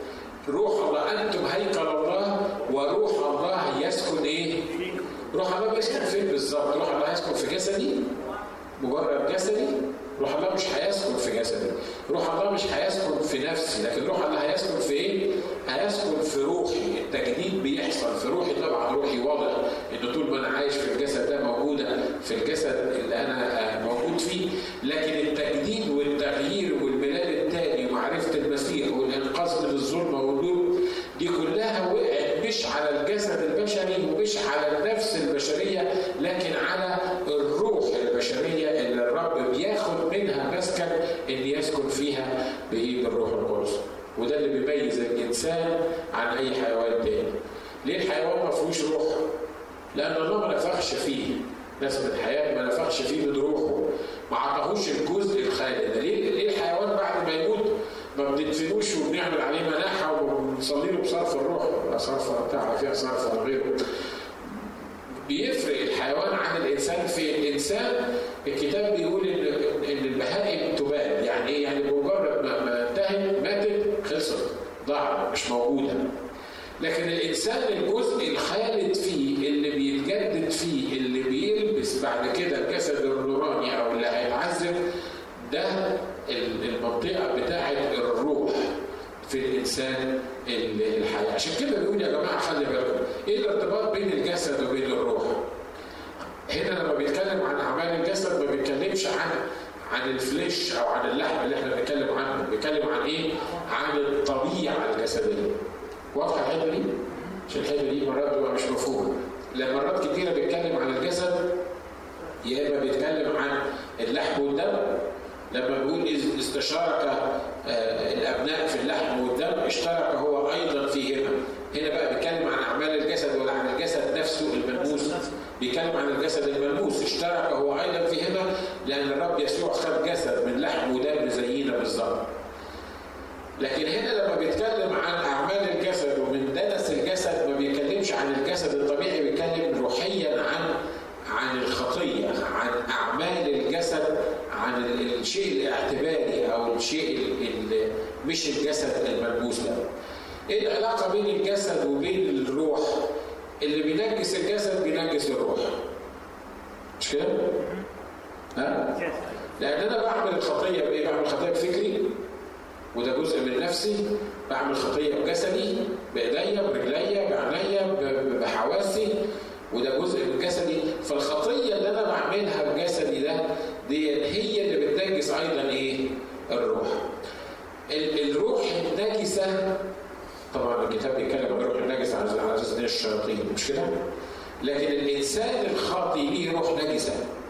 روح الله انتم هيكل الله وروح الله يسكن ايه؟ روح الله بيسكن فين بالظبط؟ روح الله يسكن في جسدي مجرد جسدي روح الله مش هيسكن في جسدي روح الله مش هيسكن في نفسي لكن روح الله هيسكن في ايه؟ هيسكن في روحي التجديد بيحصل في روحي طبعا روحي واضح ان طول ما انا عايش في الجسد ده موجوده في الجسد اللي انا موجود فيه لكن التجديد والتغيير والميلاد التاني ومعرفه المسيح والانقاذ من الظلمه والنور دي كلها وقعت مش على الجسد البشري ومش على النفس البشريه لكن على الروح البشريه اللي الرب بياخد منها مسكن ان يسكن فيها بايه بالروح القدس وده اللي بيميز الانسان عن اي حيوان تاني ليه الحيوان ما فيهوش روح لان الله ما نفخش فيه نسمة الحياة ما نفخش فيه من روحه ما عطاهوش الجزء الخالي ده ليه ليه الحيوان بعد ما يموت ما بندفنوش وبنعمل عليه مناحة وبنصلي له بصرف الروح صرف بتاع فيها صرف ولا غيره بيفرق الحيوان عن الانسان في الانسان الكتاب بيقول ان ان البهائم تبان يعني ايه؟ يعني بمجرد ما, ما انتهت ماتت خلصت ضاعت مش موجوده لكن الانسان الجزء الخالد فيه اللي بيتجدد فيه اللي بيلبس بعد كده الجسد النوراني او اللي هيتعذب ده المنطقه بتاعه الروح في الانسان الحي عشان كده بيقول يا جماعه خلي بالكم ايه الارتباط بين الجسد وبين الروح هنا لما بيتكلم عن اعمال الجسد ما بيتكلمش عن عن الفليش او عن اللحم اللي احنا بنتكلم عنه بيتكلم عن ايه عن الطبيعه الجسديه واضحه الحته دي عشان الحته دي مرات بتبقى مش مفهومه لما مرات كتيره بيتكلم عن الجسد يا اما بيتكلم عن اللحم والدم لما بيقول استشارك آه، الابناء في اللحم والدم اشترك هو ايضا فيهما هنا بقى بيتكلم عن اعمال الجسد ولا عن الجسد نفسه الملموس بيتكلم عن الجسد الملموس اشترك هو ايضا فيهما لان الرب يسوع خد جسد من لحم ودم زينا بالظبط لكن هنا لما بيتكلم عن اعمال الجسد ومن دنس الجسد ما بيتكلمش عن الجسد الطبيعي بيتكلم روحيا عن عن الخطيه عن اعمال الجسد عن الشيء الاعتباري او الشيء اللي مش الجسد الملموس ده. ايه العلاقه بين الجسد وبين الروح؟ اللي بينجس الجسد بينجس الروح. مش كده؟ ها؟ لان انا بعمل الخطيه بايه؟ بعمل الخطيه بفكري وده جزء من نفسي بعمل خطيه بجسدي بايديا برجليا بعينيا بحواسي وده جزء من جسدي فالخطيه اللي انا بعملها بجسدي ده دي هي اللي بتنجس ايضا ايه؟ الروح. الروح النجسه طبعا الكتاب بيتكلم عن الروح النجسه على اساس ان الشياطين مش كده؟ لكن الانسان الخاطي ليه روح نجسه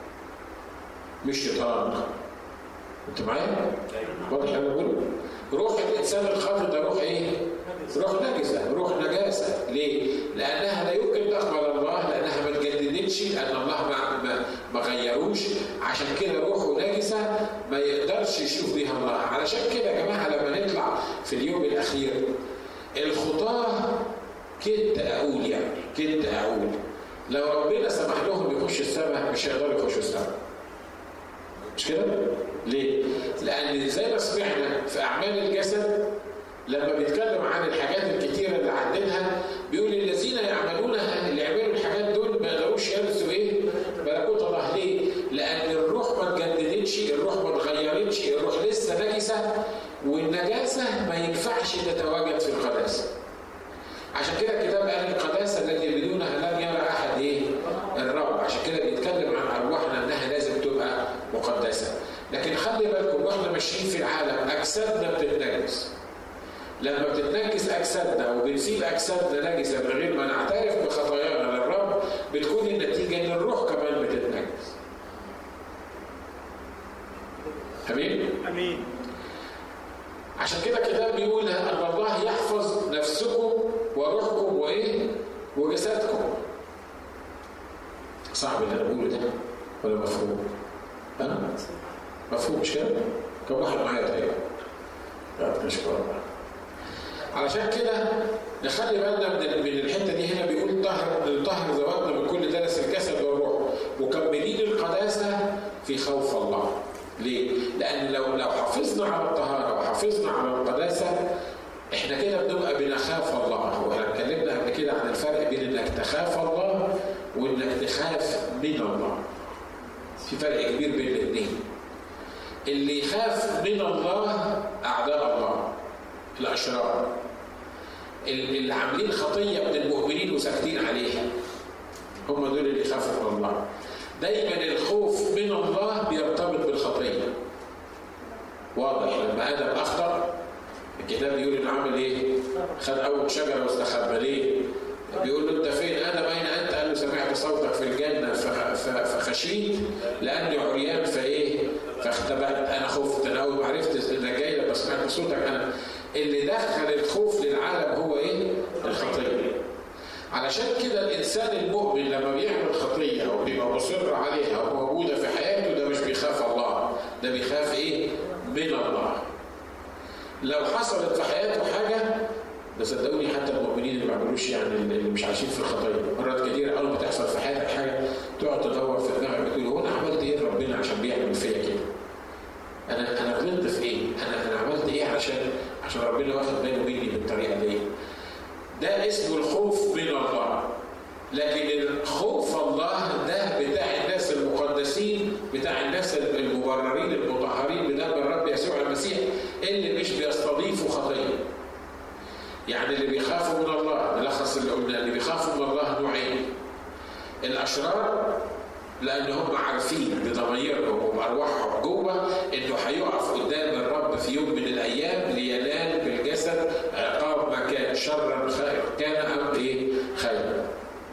مش شيطان انت معايا؟ واضح اللي بقوله؟ روح الانسان الخاطئ ده روح ايه؟ روح نجسه، روح نجاسه، ليه؟ لانها لا يمكن تقبل الله لانها ما تجددتش لان الله ما ما, ما غيروش عشان كده روحه نجسه ما يقدرش يشوف بيها الله، علشان كده يا جماعه لما نطلع في اليوم الاخير الخطاه كنت اقول يعني كنت اقول لو ربنا سمح لهم يخش السماء مش هيقدروا يخشوا السماء. مش كده؟ ليه؟ لأن زي ما سمعنا في أعمال الجسد لما بيتكلم عن الحاجات الكتيرة اللي عندنا بيقول الذين يعملونها اللي يعملوا الحاجات دول ما يقدروش يرثوا ايه؟ ملكوت الله ليه؟ لأن الروح ما اتجددتش، الروح ما اتغيرتش، الروح لسه نجسة والنجاسة ما ينفعش تتواجد في القداسة. عشان كده الكتاب قال القداسة التي بدونها لم يرى أحد ايه؟ الرب، عشان كده بيتكلم عن أرواحنا إنها لازم تبقى مقدسة. لكن خلي بالكم واحنا ماشيين في العالم اجسادنا بتتنجس لما بتتنجس اجسادنا وبنسيب اجسادنا نجسه من غير ما نعترف بخطايانا للرب بتكون النتيجه ان الروح كمان بتتنجس امين امين عشان كده الكتاب بيقول ان الله يحفظ نفسكم وروحكم وايه وجسدكم صعب اللي انا بقوله ده ولا مفهوم؟ ها؟ مفهوم مش كده؟ كم واحد معايا طيب؟ نشكر الله. علشان كده نخلي بالنا من من الحته دي هنا بيقول طهر طهر ذواتنا من كل دنس الجسد والروح مكملين القداسه في خوف الله. ليه؟ لان لو لو حافظنا على الطهاره وحافظنا على القداسه احنا كده بنبقى بنخاف الله واحنا اتكلمنا قبل كده عن الفرق بين انك تخاف الله وانك تخاف من الله. في فرق كبير بين الاثنين. اللي يخاف من الله اعداء الله الاشرار اللي عاملين خطيه من المؤمنين وساكتين عليها هم دول اللي يخافوا من الله دايما الخوف من الله بيرتبط بالخطيه واضح لما ادم اخطا الكتاب بيقول انه عمل ايه؟ خد اول شجره واستخبى ليه؟ بيقول له انت فين ادم اين انت؟ قال له سمعت صوتك في الجنه فخشيت لاني عريان فايه؟ فاختبأت انا خفت انا اول ما عرفت انك جاي لما سمعت صوتك انا اللي دخل الخوف للعالم هو ايه؟ الخطيه. علشان كده الانسان المؤمن لما بيعمل خطيه او بيبقى مصر عليها او موجوده في حياته ده مش بيخاف الله، ده بيخاف ايه؟ من الله. لو حصلت في حياته حاجه ده صدقوني حتى المؤمنين اللي ما بيعملوش يعني اللي مش عايشين في الخطيه مرات كتير اول ما تحصل في حياتك حاجه تقعد تدور في دماغك بتقول هو انا عملت ايه لربنا عشان بيعمل فيا كده؟ انا انا غلطت في ايه؟ انا انا عملت ايه عشان عشان ربنا واخد باله مني بالطريقه دي؟ ده اسمه الخوف من الله لكن الخوف الله ده بتاع الناس المقدسين بتاع الناس المبررين المطهرين بدم الرب يسوع المسيح اللي مش بيستضيفوا خطيه يعني اللي بيخافوا من الله نلخص اللي قلنا اللي بيخافوا من الله نوعين الاشرار لان هم عارفين بضميرهم وبارواحهم جوه انه هيقف قدام الرب في يوم من الايام لينال بالجسد عقاب ما كان شرا خير كان ام ايه خيرا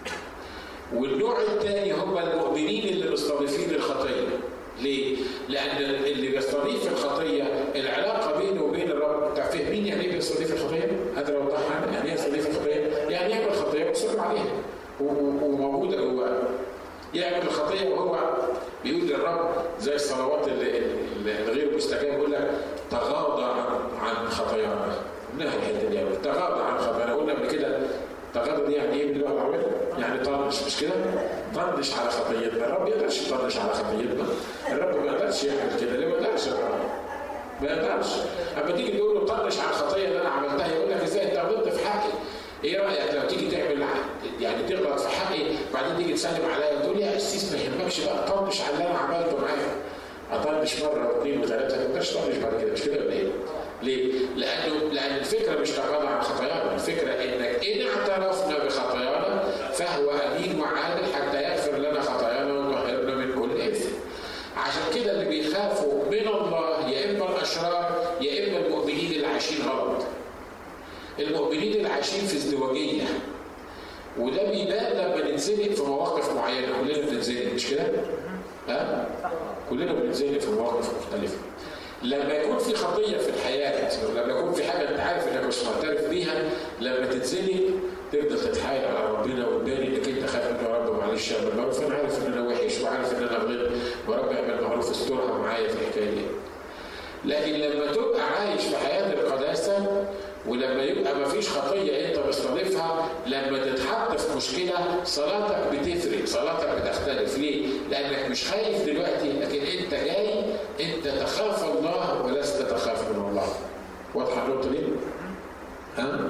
والنوع الثاني هم المؤمنين اللي مستضيفين الخطيه ليه؟ لأن اللي بيستضيف الخطية العلاقة بينه وبين الرب فاهمين يعني إيه بيستضيف الخطية؟ هذا لو عنه يعني إيه يستضيف الخطية؟ يعني يعمل خطية ويصر عليها وموجودة جواه يعمل الخطية وهو بيقول للرب زي الصلوات الغير مستجابة يقول لك تغاضى عن خطايانا قلناها الحته دي تغاضى عن خطايانا قلنا قبل كده تغاضى دي يعني ايه باللغه العربيه؟ يعني طنش مش كده؟ طنش على خطيتنا، الرب ما يقدرش يطنش على خطيتنا، الرب ما يقدرش يعمل كده، ليه ما يقدرش الرب؟ ما يقدرش، اما تيجي تقول له طنش على الخطيه اللي انا عملتها يقول لك ازاي انت غلطت في حقي؟ ايه رايك لو تيجي تعمل يعني تغلط في حقي بعدين تيجي تسلم عليا وتقول يا قسيس ما يهمكش بقى طنش على اللي انا عملته معاك اطنش مره واثنين وثلاثه ما تقدرش تطنش بعد كده مش كده ولا ايه؟ ليه؟ لانه لان الفكره مش تغاضى عن خطايانا، الفكره انك ان اعترفنا بخطايانا فهو امين وعادل حتى يغفر لنا خطايانا ويطهرنا من كل اثم. عشان كده اللي بيخافوا من الله يا اما الاشرار يا اما المؤمنين اللي عايشين غلط. المؤمنين اللي عايشين في ازدواجيه وده بيبان لما نتزنق في مواقف معينه كلنا بنتزنق مش كده؟ ها؟ كلنا بنتزنق في مواقف مختلفه. لما يكون في خطيه في الحياه لما يكون في حاجه انت عارف انك مش معترف بيها لما تتزنق تفضل تتحايل على ربنا وتبان انك انت خايف من يا رب معلش اعمل معروف انا عارف ان انا وحش وعارف ان انا غلط ورب اعمل معروف استرها معايا في الحكايه دي. لكن لما تبقى عايش في حياه القداسه ولما يبقى ما فيش خطية أنت مستضيفها لما تتحط في مشكلة صلاتك بتفرق صلاتك بتختلف ليه؟ لأنك مش خايف دلوقتي لكن أنت جاي أنت تخاف الله ولست تخاف من الله واضحة النقطة دي؟ ها؟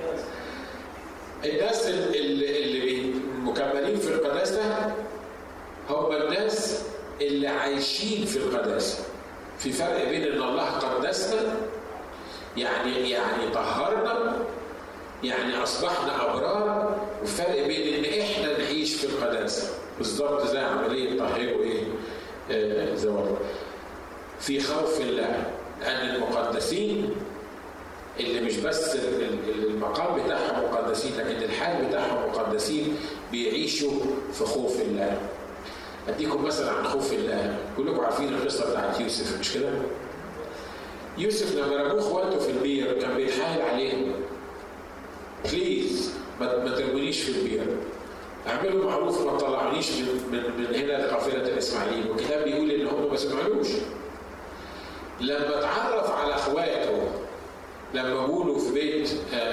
الناس اللي, اللي مكملين في القداسة هم الناس اللي عايشين في القداسة في فرق بين ان الله قدسنا يعني يعني طهرنا يعني اصبحنا ابرار وفرق بين ان احنا نعيش في القداسه بالظبط زي عمليه طهير وايه؟ آه زواج. في خوف الله لان المقدسين اللي مش بس المقام بتاعهم مقدسين لكن الحال بتاعهم مقدسين بيعيشوا في خوف الله. اديكم مثلا عن خوف الله، كلكم عارفين القصه بتاعت يوسف مش كده؟ يوسف لما رموه اخواته في البير كان بيتحايل عليهم بليز ما ترمونيش في البير اعملوا معروف ما تطلعونيش من, من, من هنا لقافله الاسماعيليين والكتاب بيقول ان هم ما سمعلوش لما اتعرف على اخواته لما بولوا في بيت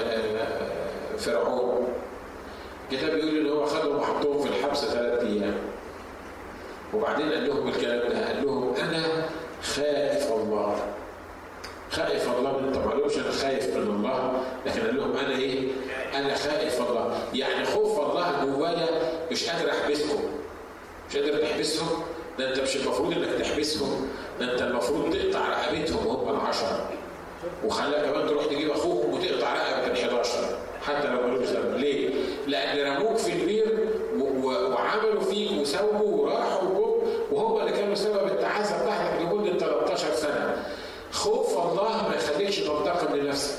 فرعون الكتاب بيقول ان هو خدهم وحطهم في الحبس ثلاث ايام وبعدين قال لهم الكلام ده قال لهم انا خائف الله خائف الله من طب قالوش انا خايف من الله لكن قال لهم انا ايه؟ انا خائف الله يعني خوف الله جوايا مش قادر احبسكم مش قادر تحبسهم ده انت مش المفروض انك تحبسهم ده انت المفروض تقطع رقبتهم هم العشره وخلى كمان تروح تجيب اخوهم وتقطع رقبه ال 11 حتى لو ملوش ذنب ليه؟ لان رموك في البير وعملوا فيك وسووا وراحوا وهم اللي كانوا سبب التعاسه بتاعتك لمده 13 سنه خوف الله ما يخليكش تنتقم لنفسك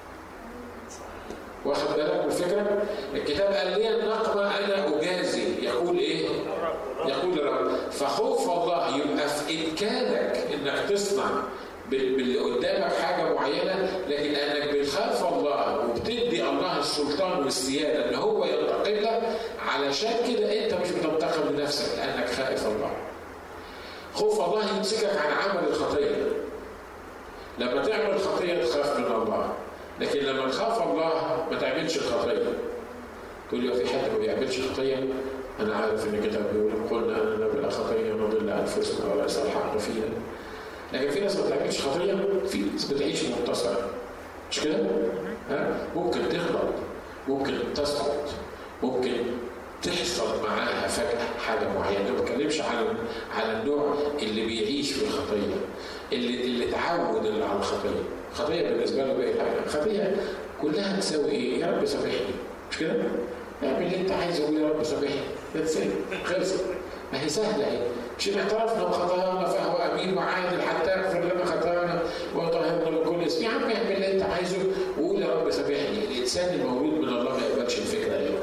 واخد بالك من الفكره؟ الكتاب قال لي النقمه انا اجازي يقول ايه؟ يقول الرب فخوف الله يبقى في امكانك انك تصنع باللي قدامك حاجه معينه لكن لانك بتخاف الله وبتدي الله السلطان والسياده ان هو ينتقم لك علشان كده انت مش بتنتقم لنفسك لانك خائف الله. خوف الله يمسكك عن عمل الخطيه. لما تعمل الخطيه تخاف من الله. لكن لما تخاف الله ما تعملش الخطيه. تقول لي في حد ما بيعملش خطيه؟ انا عارف ان الكتاب بيقول قلنا اننا بلا خطيه نضل انفسنا ولا يصلح الحق فينا. لكن في ناس ما بتعملش خطيه في ناس بتعيش متصله مش كده؟ ها؟ ممكن تغلط ممكن تسقط ممكن تحصل معاها فجأة حاجة معينة ما بتكلمش على على النوع اللي بيعيش في الخطية اللي اللي اتعود اللي على الخطية الخطية بالنسبة له بقت حاجة الخطية كلها تساوي ايه؟ يا رب سامحني مش كده؟ اعمل اللي انت عايزه قول يا رب سامحني ذاتس خلصت ما هي سهلة اهي مش إن اعترفنا بخطايانا فهو امين وعادل حتى يغفر لنا خطايانا ويطهرنا من كل اسم يا عم اعمل اللي انت عايزه وقول يا رب سامحني الانسان المولود من الله ما يقبلش الفكره دي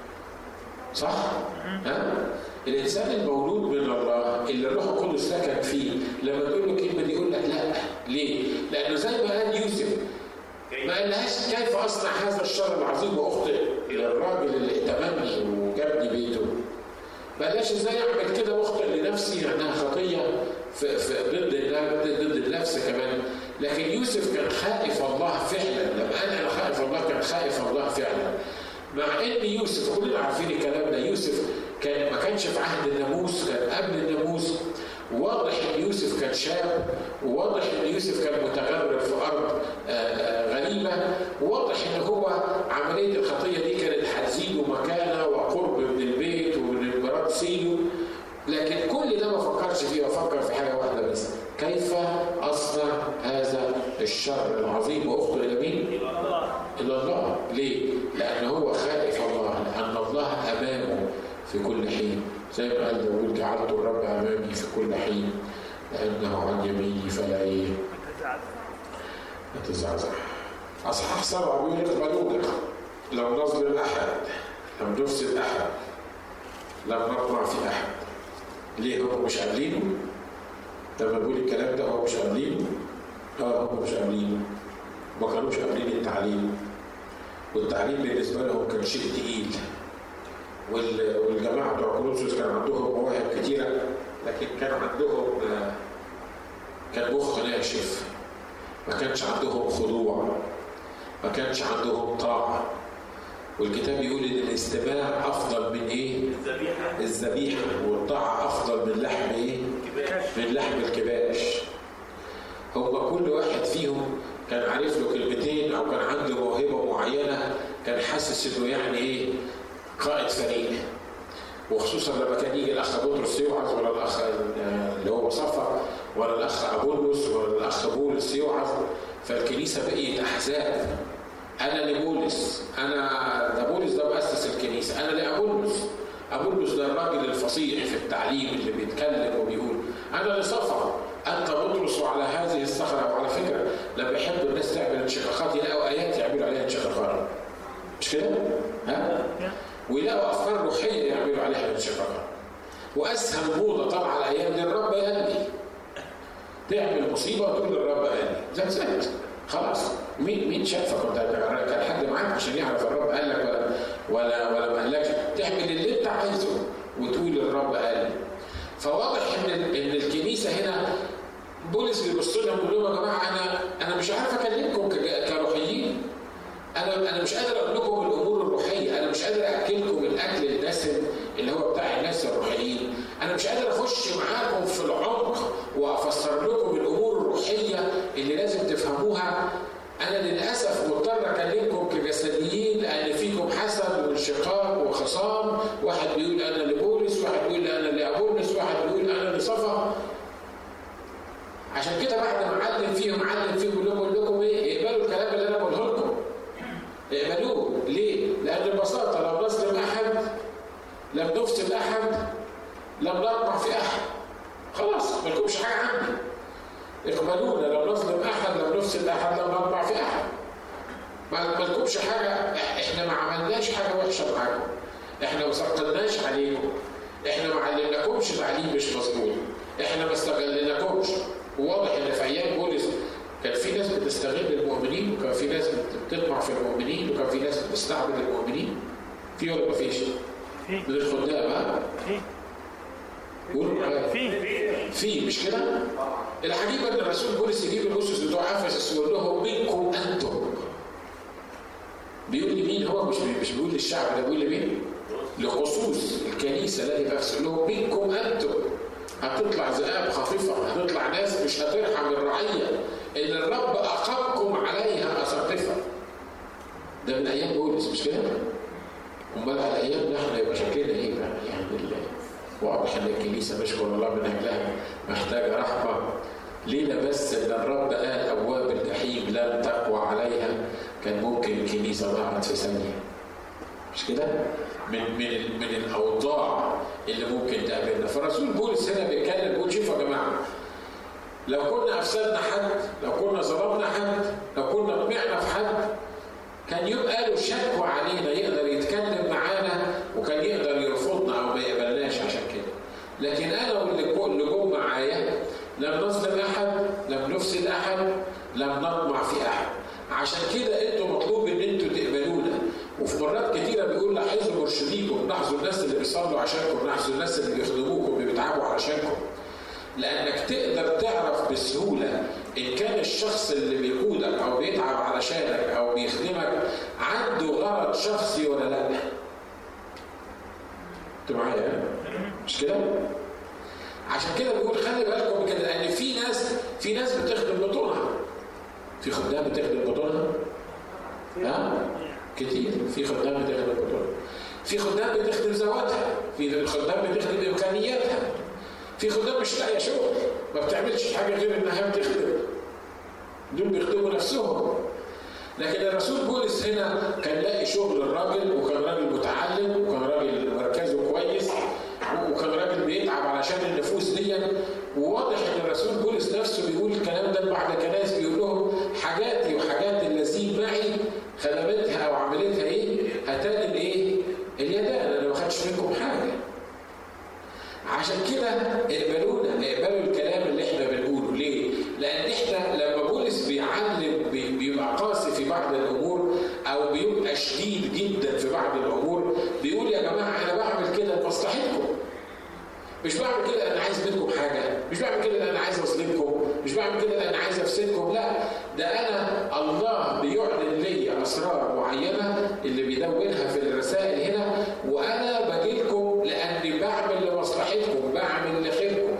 صح؟ ها؟ الانسان المولود من الله اللي الروح القدس سكن فيه لما تقول له الكلمه دي يقول لك لا ليه؟ لانه زي ما قال يوسف ما قالهاش كيف اصنع هذا الشر العظيم واخطئ الى الراجل اللي ائتمني وجابني بيته ما قالهاش ازاي اعمل كده واخطئ لنفسي لانها خطيه في, في ضد ضد النفس كمان لكن يوسف كان خائف الله فعلا لما قال انا خائف الله كان خائف الله فعلا مع ان يوسف كلنا عارفين الكلام ده يوسف كان ما كانش في عهد الناموس كان قبل الناموس واضح ان يوسف كان شاب وواضح ان يوسف كان متغرب في ارض غريبه وواضح ان هو عمليه الخطيه دي كانت هتزيده مكانه وقرب من البيت ومن مرات سيده لكن كل ده ما فكرش فيه وفكر في حاجه واحده بس كيف اصنع هذا الشر العظيم واخطئ الى مين؟ الى الله ليه؟ لان هو خائف الله لان الله امامه في كل حين زي ما قال داوود جعلت الرب امامي في كل حين لانه عن يميني فلا ايه؟ تزعزع اصحاح سبعه بيقول اقبلونا لم نظلم احد لم نفسد احد لم نطمع في احد ليه هم مش قابلينه؟ لما بيقول الكلام ده هو مش قابلينه؟ اه هم مش قابلينه ما كانوش قابلين التعليم والتعليم بالنسبه لهم كان شيء تقيل والجماعه بتوع كولوسوس كان عندهم مواهب كتيره لكن كان عندهم كان مخ ناشف ما كانش عندهم خضوع ما كانش عندهم طاعه والكتاب يقول ان الاستماع افضل من ايه؟ الذبيحه الذبيحه والطاعه افضل من لحم ايه؟ من لحم الكباش هم كل واحد فيهم كان عارف له كلمتين او كان عنده موهبه معينه كان حاسس انه يعني ايه؟ قائد فريق وخصوصا لما كان يجي الاخ بطرس يوعظ ولا الاخ اللي هو صفا ولا الاخ ابولس ولا الاخ بولس يوعظ فالكنيسه بقيت احزاب انا لبولس انا ده بولس ده مؤسس الكنيسه انا لابولس ابولس ده الراجل الفصيح في التعليم اللي بيتكلم وبيقول انا لصفا انت بطرس وعلى هذه الصخره وعلى فكره لما يحبوا الناس تعمل انشقاقات يلاقوا ايات يعملوا عليها انشقاقات مش كده؟ ها؟ ويلاقوا افكار روحيه يعملوا عليها انشقاقات واسهل موضه طالعه الايام دي الرب قال لي تعمل مصيبه وتقول الرب قال لي زي زي خلاص مين مين شافك انت كان حد معاك عشان يعرف الرب قال لك ولا ولا ولا ما قالكش تعمل اللي انت عايزه وتقول الرب قال لي فواضح ان ان الكنيسه هنا بولس بيبص لهم بيقول لهم يا جماعه انا انا مش عارف اكلمكم كروحيين انا انا مش قادر اقول لكم الامور الروحيه انا مش قادر اكلكم الاكل الدسم اللي هو بتاع الناس الروحيين انا مش قادر اخش معاكم في العمق وافسر لكم الامور الروحيه اللي لازم تفهموها انا للاسف مضطر اكلمكم كجسديين لان فيكم حسد وانشقاق وخصام واحد بيقول انا لبولس واحد بيقول انا لابولس واحد بيقول انا لصفا عشان كده بعد ما علم فيهم علم فيهم بيقول لكم ايه اقبلوا الكلام اللي انا بقوله لكم اقبلوه ليه؟ لان ببساطه لم نظلم احد لم نفسد احد لم نطمع في احد خلاص ما لكمش حاجه عندي اقبلونا لم نظلم احد لم نفسد احد لم نطمع في احد ما لكمش حاجه احنا ما عملناش حاجه وحشه معاكم احنا ما ثقلناش عليكم احنا ما علمناكمش تعليم مش مظبوط احنا ما استغلناكمش وواضح ان في ايام بولس كان في ناس بتستغل المؤمنين وكان في ناس بتطمع في المؤمنين وكان في ناس بتستعبد المؤمنين في ولا ما فيش؟ في من الخدام ها؟ في قولوا في في مش كده؟ العجيب ان الرسول بولس يجيب الاسس بتوع افسس ويقول لهم منكم انتم بيقول لمين هو مش مش بيقول للشعب ده بيقول لمين؟ لخصوص الكنيسه التي في افسس يقول لهم منكم انتم هتطلع ذئاب خفيفه هتطلع ناس مش هترحم الرعيه ان الرب اقامكم عليها اساقفه ده من ايام بولس مش كده؟ امال على ايامنا احنا يبقى شكلنا ايه بقى؟ يعني الله واضح ان الكنيسه نشكر الله من اجلها محتاجه رحمه لينا بس ان الرب قال ابواب الجحيم لن تقوى عليها كان ممكن الكنيسه ضاعت في ثانيه مش كده؟ من من ال- من الاوضاع اللي ممكن تقابلنا فالرسول بولس هنا بيتكلم بيقول شوفوا يا جماعه لو كنا افسدنا حد لو كنا ظلمنا حد لو كنا طمعنا في حد كان يبقى له شكوى علينا يقدر يتكلم معانا وكان يقدر يرفضنا او ما يقبلناش عشان كده لكن انا واللي جو- اللي جم معايا لم نظلم احد لم نفسد احد لم نطمع في احد عشان كده انتوا مطلوب ان انتوا تقبلونا وفي مرات كتيره بيقول لاحظوا مرشديكم لاحظوا الناس اللي بيصلوا عشانكم لاحظوا الناس اللي بيخدموكم اللي بيتعبوا علشانكم لانك تقدر تعرف بسهوله ان كان الشخص اللي بيقودك او بيتعب علشانك او بيخدمك عنده غرض شخصي ولا لا انتوا معايا ها؟ مش كده عشان كده بيقول خلي بالكم من كده لان في ناس في ناس بتخدم بطونها في خدام بتخدم بطونها ها كتير في خدام بتخدم بطونها في خدام بتخدم ذواتها في خدام بتخدم امكانياتها في خدام مش لاقيه شغل ما بتعملش حاجه غير انها بتخدم دول بيخدموا نفسهم لكن الرسول بولس هنا كان لاقي شغل الراجل وكان راجل متعلم وكان راجل مركزه كويس وكان راجل بيتعب علشان النفوس دي وواضح ان الرسول بولس نفسه بيقول الكلام ده لبعض كنايس بيقول لهم حاجاتي وحاجات الذين معي خدمتها او عملتها ايه؟ هتاني الايه؟ اليدان انا ما خدتش منكم حاجه عشان كده اقبلونا اقبلوا الكلام اللي احنا بنقوله ليه؟ لان احنا لما بولس بيعلم بي- بيبقى قاسي في بعض الامور او بيبقى شديد جدا في بعض الامور بيقول يا جماعه انا بعمل كده لمصلحتكم مش بعمل كده لان عايز منكم حاجه مش بعمل كده لان عايز اظلمكم مش بعمل كده لان عايز افسدكم لا ده انا الله بيعلن لي اسرار معينه اللي بيدونها في الرسائل هنا وانا باجي لكم لاني بعمل لمصلحتكم بعمل لخيركم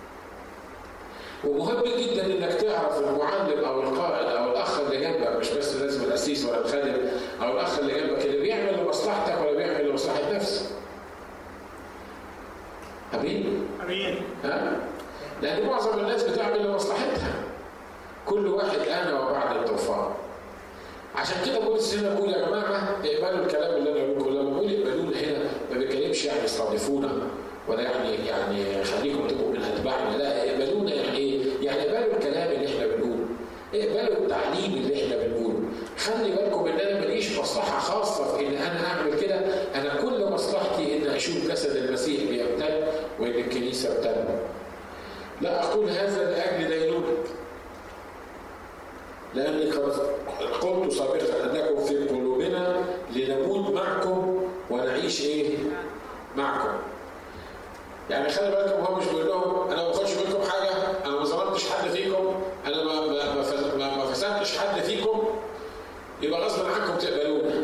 ومهم جدا انك تعرف المعلم او القائد او الاخ اللي جنبك مش بس لازم الاسيس ولا الخادم او الاخ اللي جنبك اللي بيعمل لمصلحتك ولا بيعمل لمصلحه نفسه. امين؟ امين ها؟ لان معظم الناس بتعمل لمصلحتها. كل واحد انا وبعد الطوفان. عشان كده بولس هنا بيقول يا جماعه اقبلوا الكلام اللي انا بقوله لما بقول اقبلونا هنا ما بيتكلمش يعني استضيفونا ولا يعني يعني خليكم تبقوا من اتباعنا لا اقبلونا يعني ايه؟ يعني اقبلوا الكلام اللي احنا بنقوله اقبلوا التعليم اللي احنا بنقوله خلي بالكم ان انا ماليش مصلحه خاصه في ان انا اعمل كده انا كل مصلحتي ان اشوف جسد المسيح بيمتد وان الكنيسه بتنمو لا اقول هذا لاجل دينونك لأني قد قلت سابقا أنكم في قلوبنا لنموت معكم ونعيش إيه؟ معكم. يعني خلي بالكم هو مش بيقول لهم أنا ما باخدش منكم حاجة، أنا ما ظلمتش حد فيكم، أنا ما ما ما فس- ما- ما فسدتش حد فيكم، يبقى غصبا عنكم تقبلونا.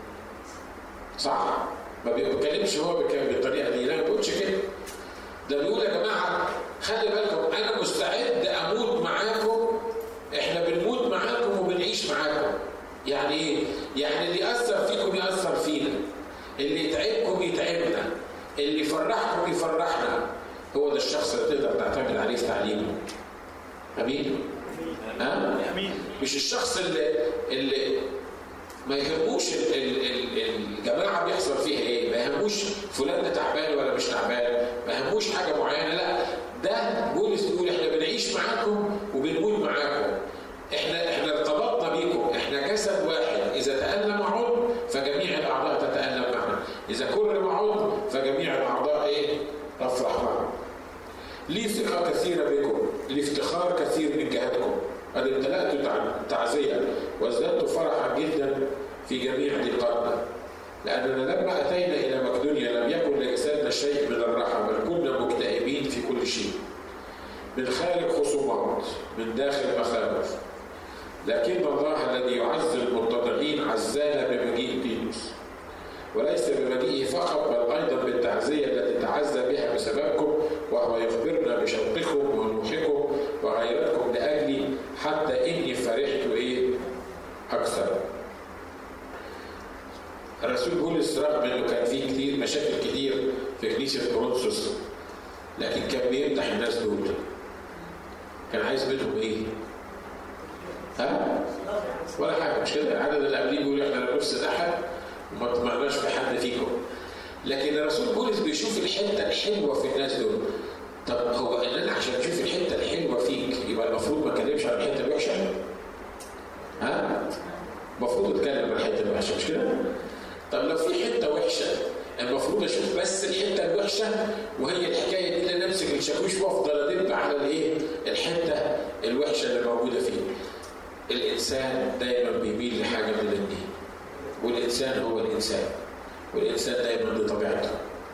صح؟ ما بيتكلمش هو بك- بالطريقة دي، لا ما بيقولش كده. ده بيقول يا جماعة خلي بالكم أنا مستعد أموت معاكم احنا بنموت معاكم وبنعيش معاكم يعني ايه يعني اللي ياثر فيكم ياثر فينا اللي يتعبكم يتعبنا اللي يفرحكم يفرحنا هو ده الشخص اللي تقدر تعتمد عليه في تعليمه امين ها امين مش الشخص اللي اللي ما يهموش ال- ال- ال- الجماعه بيحصل فيها ايه ما يهموش فلان ده تعبان ولا مش تعبان ما يهموش حاجه معينه لا ده بولس بيقول احنا بنعيش معاكم وبنموت معاكم احنا احنا ارتبطنا بيكم احنا جسد واحد اذا تالم عضو فجميع الاعضاء تتالم معنا اذا كل عضو فجميع الاعضاء ايه تفرح معنا لي ثقة كثيرة بكم لافتخار كثير من جهتكم قد امتلأت تعزية وازددت فرحا جدا في جميع ضيقاتنا لأننا لما أتينا إلى مقدونيا لم يكن لجسدنا شيء من الراحة بل كنا مكتئبين في كل شيء من خارج خصومات من داخل مخاوف لكن الله الذي يعز المتضعين عزانا بمجيء تيتوس وليس بمجيئه فقط بل ايضا بالتعزيه التي تعزى بها بسببكم وهو يخبرنا بشوقكم ونوحكم وغيرتكم لاجلي حتى اني فرحت ايه اكثر. الرسول بولس رغم انه كان فيه كتير مشاكل كتير في كنيسه كورنثوس لكن كان بيمدح الناس دول. كان عايز منهم ايه؟ ها؟ ولا حاجه مش كده عدد اللي قبليه بيقول احنا لا نفسد احد وما طمعناش في حد فيكم لكن الرسول بولس بيشوف الحته الحلوه في الناس دول طب هو ان انا عشان اشوف الحته الحلوه فيك يبقى المفروض ما اتكلمش عن الحته الوحشه؟ ها؟ المفروض اتكلم عن الحته الوحشه مش كده؟ طب لو في حته وحشه المفروض اشوف بس الحته الوحشه وهي الحكايه دي اللي نمسك الشاكوش وافضل ادب على الايه؟ الحته الوحشه اللي موجوده فيه. الانسان دايما بيميل لحاجه من الاثنين. والانسان هو الانسان. والانسان دايما بطبيعته.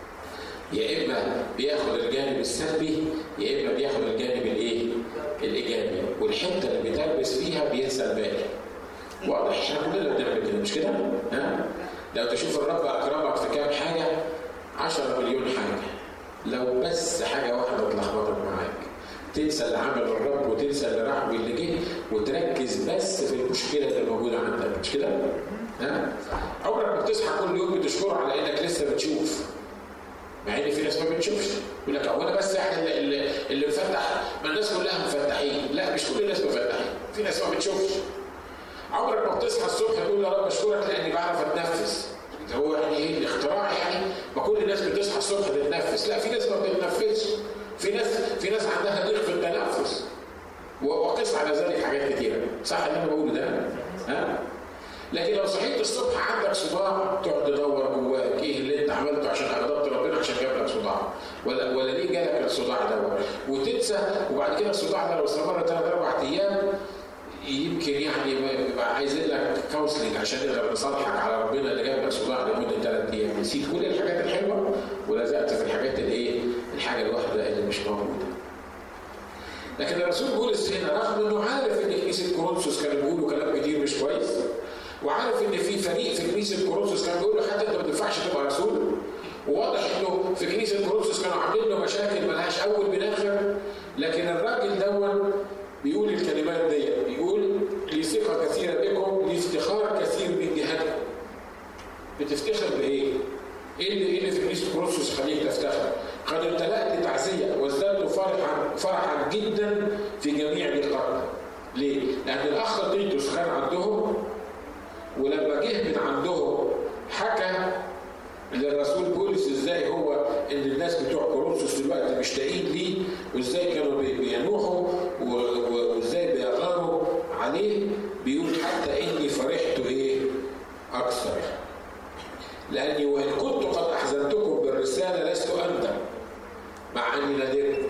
يا اما بياخد الجانب السلبي يا اما بياخد الجانب الايه؟ الايجابي والحته اللي بيتلبس فيها بينسى الباقي. واضح احنا كلنا بنعمل كده مش كده؟ ها؟ لو تشوف الرب اكرمك في كام حاجه 10 مليون حاجه لو بس حاجه واحده اتلخبطت معاك تنسى اللي عمل الرب وتنسى اللي راح واللي جه وتركز بس في المشكله اللي موجوده عندك مش كده؟ ها؟ عمرك ما بتصحى كل يوم بتشكر على انك لسه بتشوف مع ان في ناس ما بتشوفش يقول لك هو انا بس احنا اللي, اللي مفتح ما الناس كلها مفتحين لا مش كل الناس مفتحين في ناس ما بتشوفش عمرك ما بتصحى الصبح تقول يا رب اشكرك لاني بعرف اتنفس هو يعني ايه الاختراع يعني ما كل الناس بتصحى الصبح تتنفس لا في ناس ما بتتنفسش في ناس في ناس عندها ضيق في التنفس وقس على ذلك حاجات كتيره صح اللي انا بقوله ده ها لكن لو صحيت الصبح عندك صداع تقعد تدور جواك ايه اللي انت عملته عشان اغضبت ربنا عشان جاب لك صداع ولا ولا ليه جالك الصداع ده وتنسى وبعد كده الصداع ده لو استمر ثلاث اربع ايام يمكن يعني يبقى عايزين لك كونسلنج عشان نقدر نصالحك على ربنا اللي جاب لك صداع لمده ثلاث ايام نسيت كل الحاجات الحلوه ولزقت في الحاجات الايه؟ الحاجه الواحده اللي مش موجوده. لكن الرسول بولس هنا رغم انه عارف ان كنيسه كورنثوس كانوا بيقولوا كلام كتير مش كويس وعارف ان في فريق في كنيسه كورنثوس كان بيقول له حتى انت ما تنفعش تبقى رسول وواضح انه في كنيسه كورنثوس كانوا عاملين له مشاكل ملهاش اول من اخر لكن الراجل دون بيقول الكلمات دي بيقول لي ثقة كثيرة بكم لي افتخار كثير من جهتكم بتفتخر بإيه؟ إيه اللي إيه اللي في كنيسة كورنثوس يخليك تفتخر؟ قد امتلأت تعزية وازددت فرحا فرحا جدا في جميع ضيقاتنا. ليه؟ لأن الأخ تيتوس كان عندهم ولما جه من عندهم حكى للرسول بولس ازاي هو ان الناس بتوع كورنثوس دلوقتي مشتاقين ليه وازاي كانوا بينوحوا وازاي بيغاروا عليه بيقول حتى اني فرحت ايه اكثر لاني وان كنت قد احزنتكم بالرساله لست اندم مع اني ندمت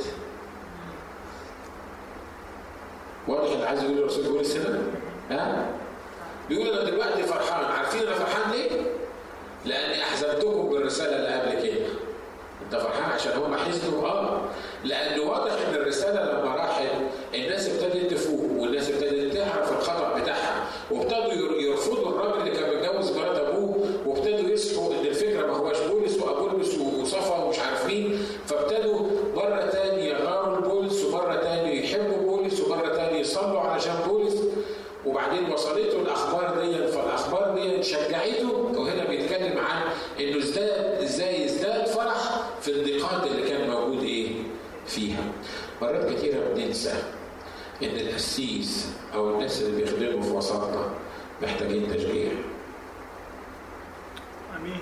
واضح اللي عايز يقول الرسول بولس هنا ها بيقول انا دلوقتي فرحان عارفين انا فرحان ليه؟ لاني احزنتكم بالرساله اللي قبل كده انت فرحان عشان هم حزنوا اه لان واضح ان الرساله لما راحت الناس ابتدت تفوق والناس ابتدت تعرف الخطا بتاعها وابتدوا يرفضوا الراجل اللي كان متجوز مرات ابوه وابتدوا يصحوا ان الفكره ما هوش بولس وابولس وصفا ومش عارف مين فابتدوا مره تاني يغاروا بولس ومره تاني يحبوا بولس ومره تاني يصلوا علشان بولس وبعدين وصلته الاخبار دي فالاخبار دي شجعته وهنا بيتكلم عن انه ازداد ازاي ازداد فرح في الضيقات اللي كان موجود ايه فيها مرات كثيره بننسى ان القسيس او الناس اللي بيخدموا في وسطنا محتاجين تشجيع امين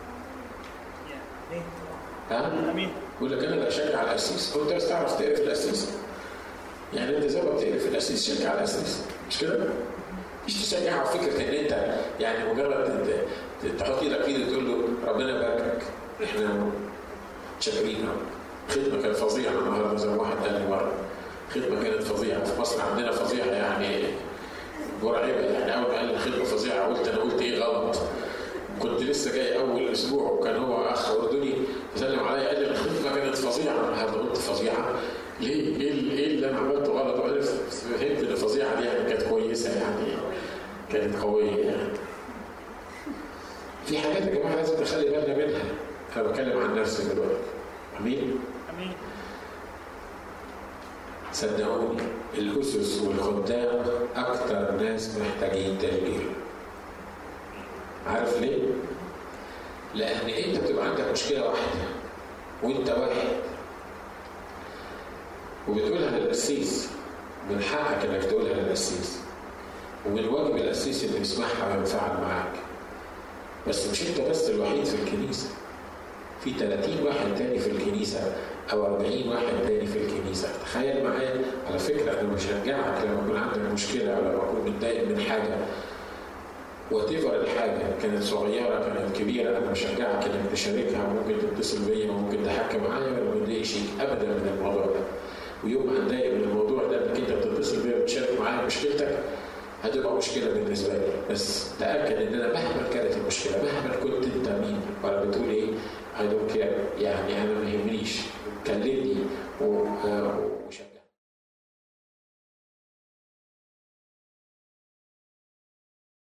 ها؟ امين يقول لك انا اللي اشجع القسيس انت بس تعرف تقرف القسيس يعني انت زي ما بتقرف القسيس شجع القسيس مش كده؟ مش تشجعه على فكره ان انت يعني مجرد تحط ايدك فيه وتقول له ربنا يباركك احنا شاكرين خدمه كانت فظيعه النهارده زي ما واحد قال لي مره خدمه كانت فظيعه في مصر عندنا فظيعه يعني مرعبه يعني اول ما قال الخدمه فظيعه قلت انا قلت ايه غلط كنت لسه جاي اول اسبوع وكان هو اخ اردني سلم عليا قال لي الخدمه كانت فظيعه النهارده قلت فظيعه ليه؟ ايه ايه اللي انا عملته غلط؟ وانا فهمت ان الفظيعه دي يعني كانت كويسه يعني كانت قويه يعني. في حاجات يا جماعه لازم نخلي بالنا منها. انا بتكلم عن نفسي دلوقتي. امين؟ امين. صدقوني الاسس والخدام اكتر ناس محتاجين تشجيع. عارف ليه؟ لان انت بتبقى عندك مشكله واحده وانت واحد وبتقولها للقسيس من حقك انك تقولها للقسيس ومن واجب القسيس انه يسمعها وينفعل معاك بس مش انت بس الوحيد في الكنيسه في 30 واحد تاني في الكنيسه او 40 واحد تاني في الكنيسه تخيل معايا على فكره انا بشجعك لما يكون عندك مشكله او لما تكون متضايق من حاجه وات الحاجه كانت صغيره كانت كبيره انا بشجعك انك تشاركها ممكن تتصل بيا وممكن تحكي معايا ولا ما تضايقش ابدا من الموضوع ده ويوم ما اتضايق من الموضوع ده انك انت بتتصل بيا وتشارك معايا مشكلتك هتبقى مشكله بالنسبه لي بس تاكد ان انا مهما كانت المشكله مهما كنت انت مين ولا بتقول ايه اي دونت كير يعني انا ما يهمنيش كلمني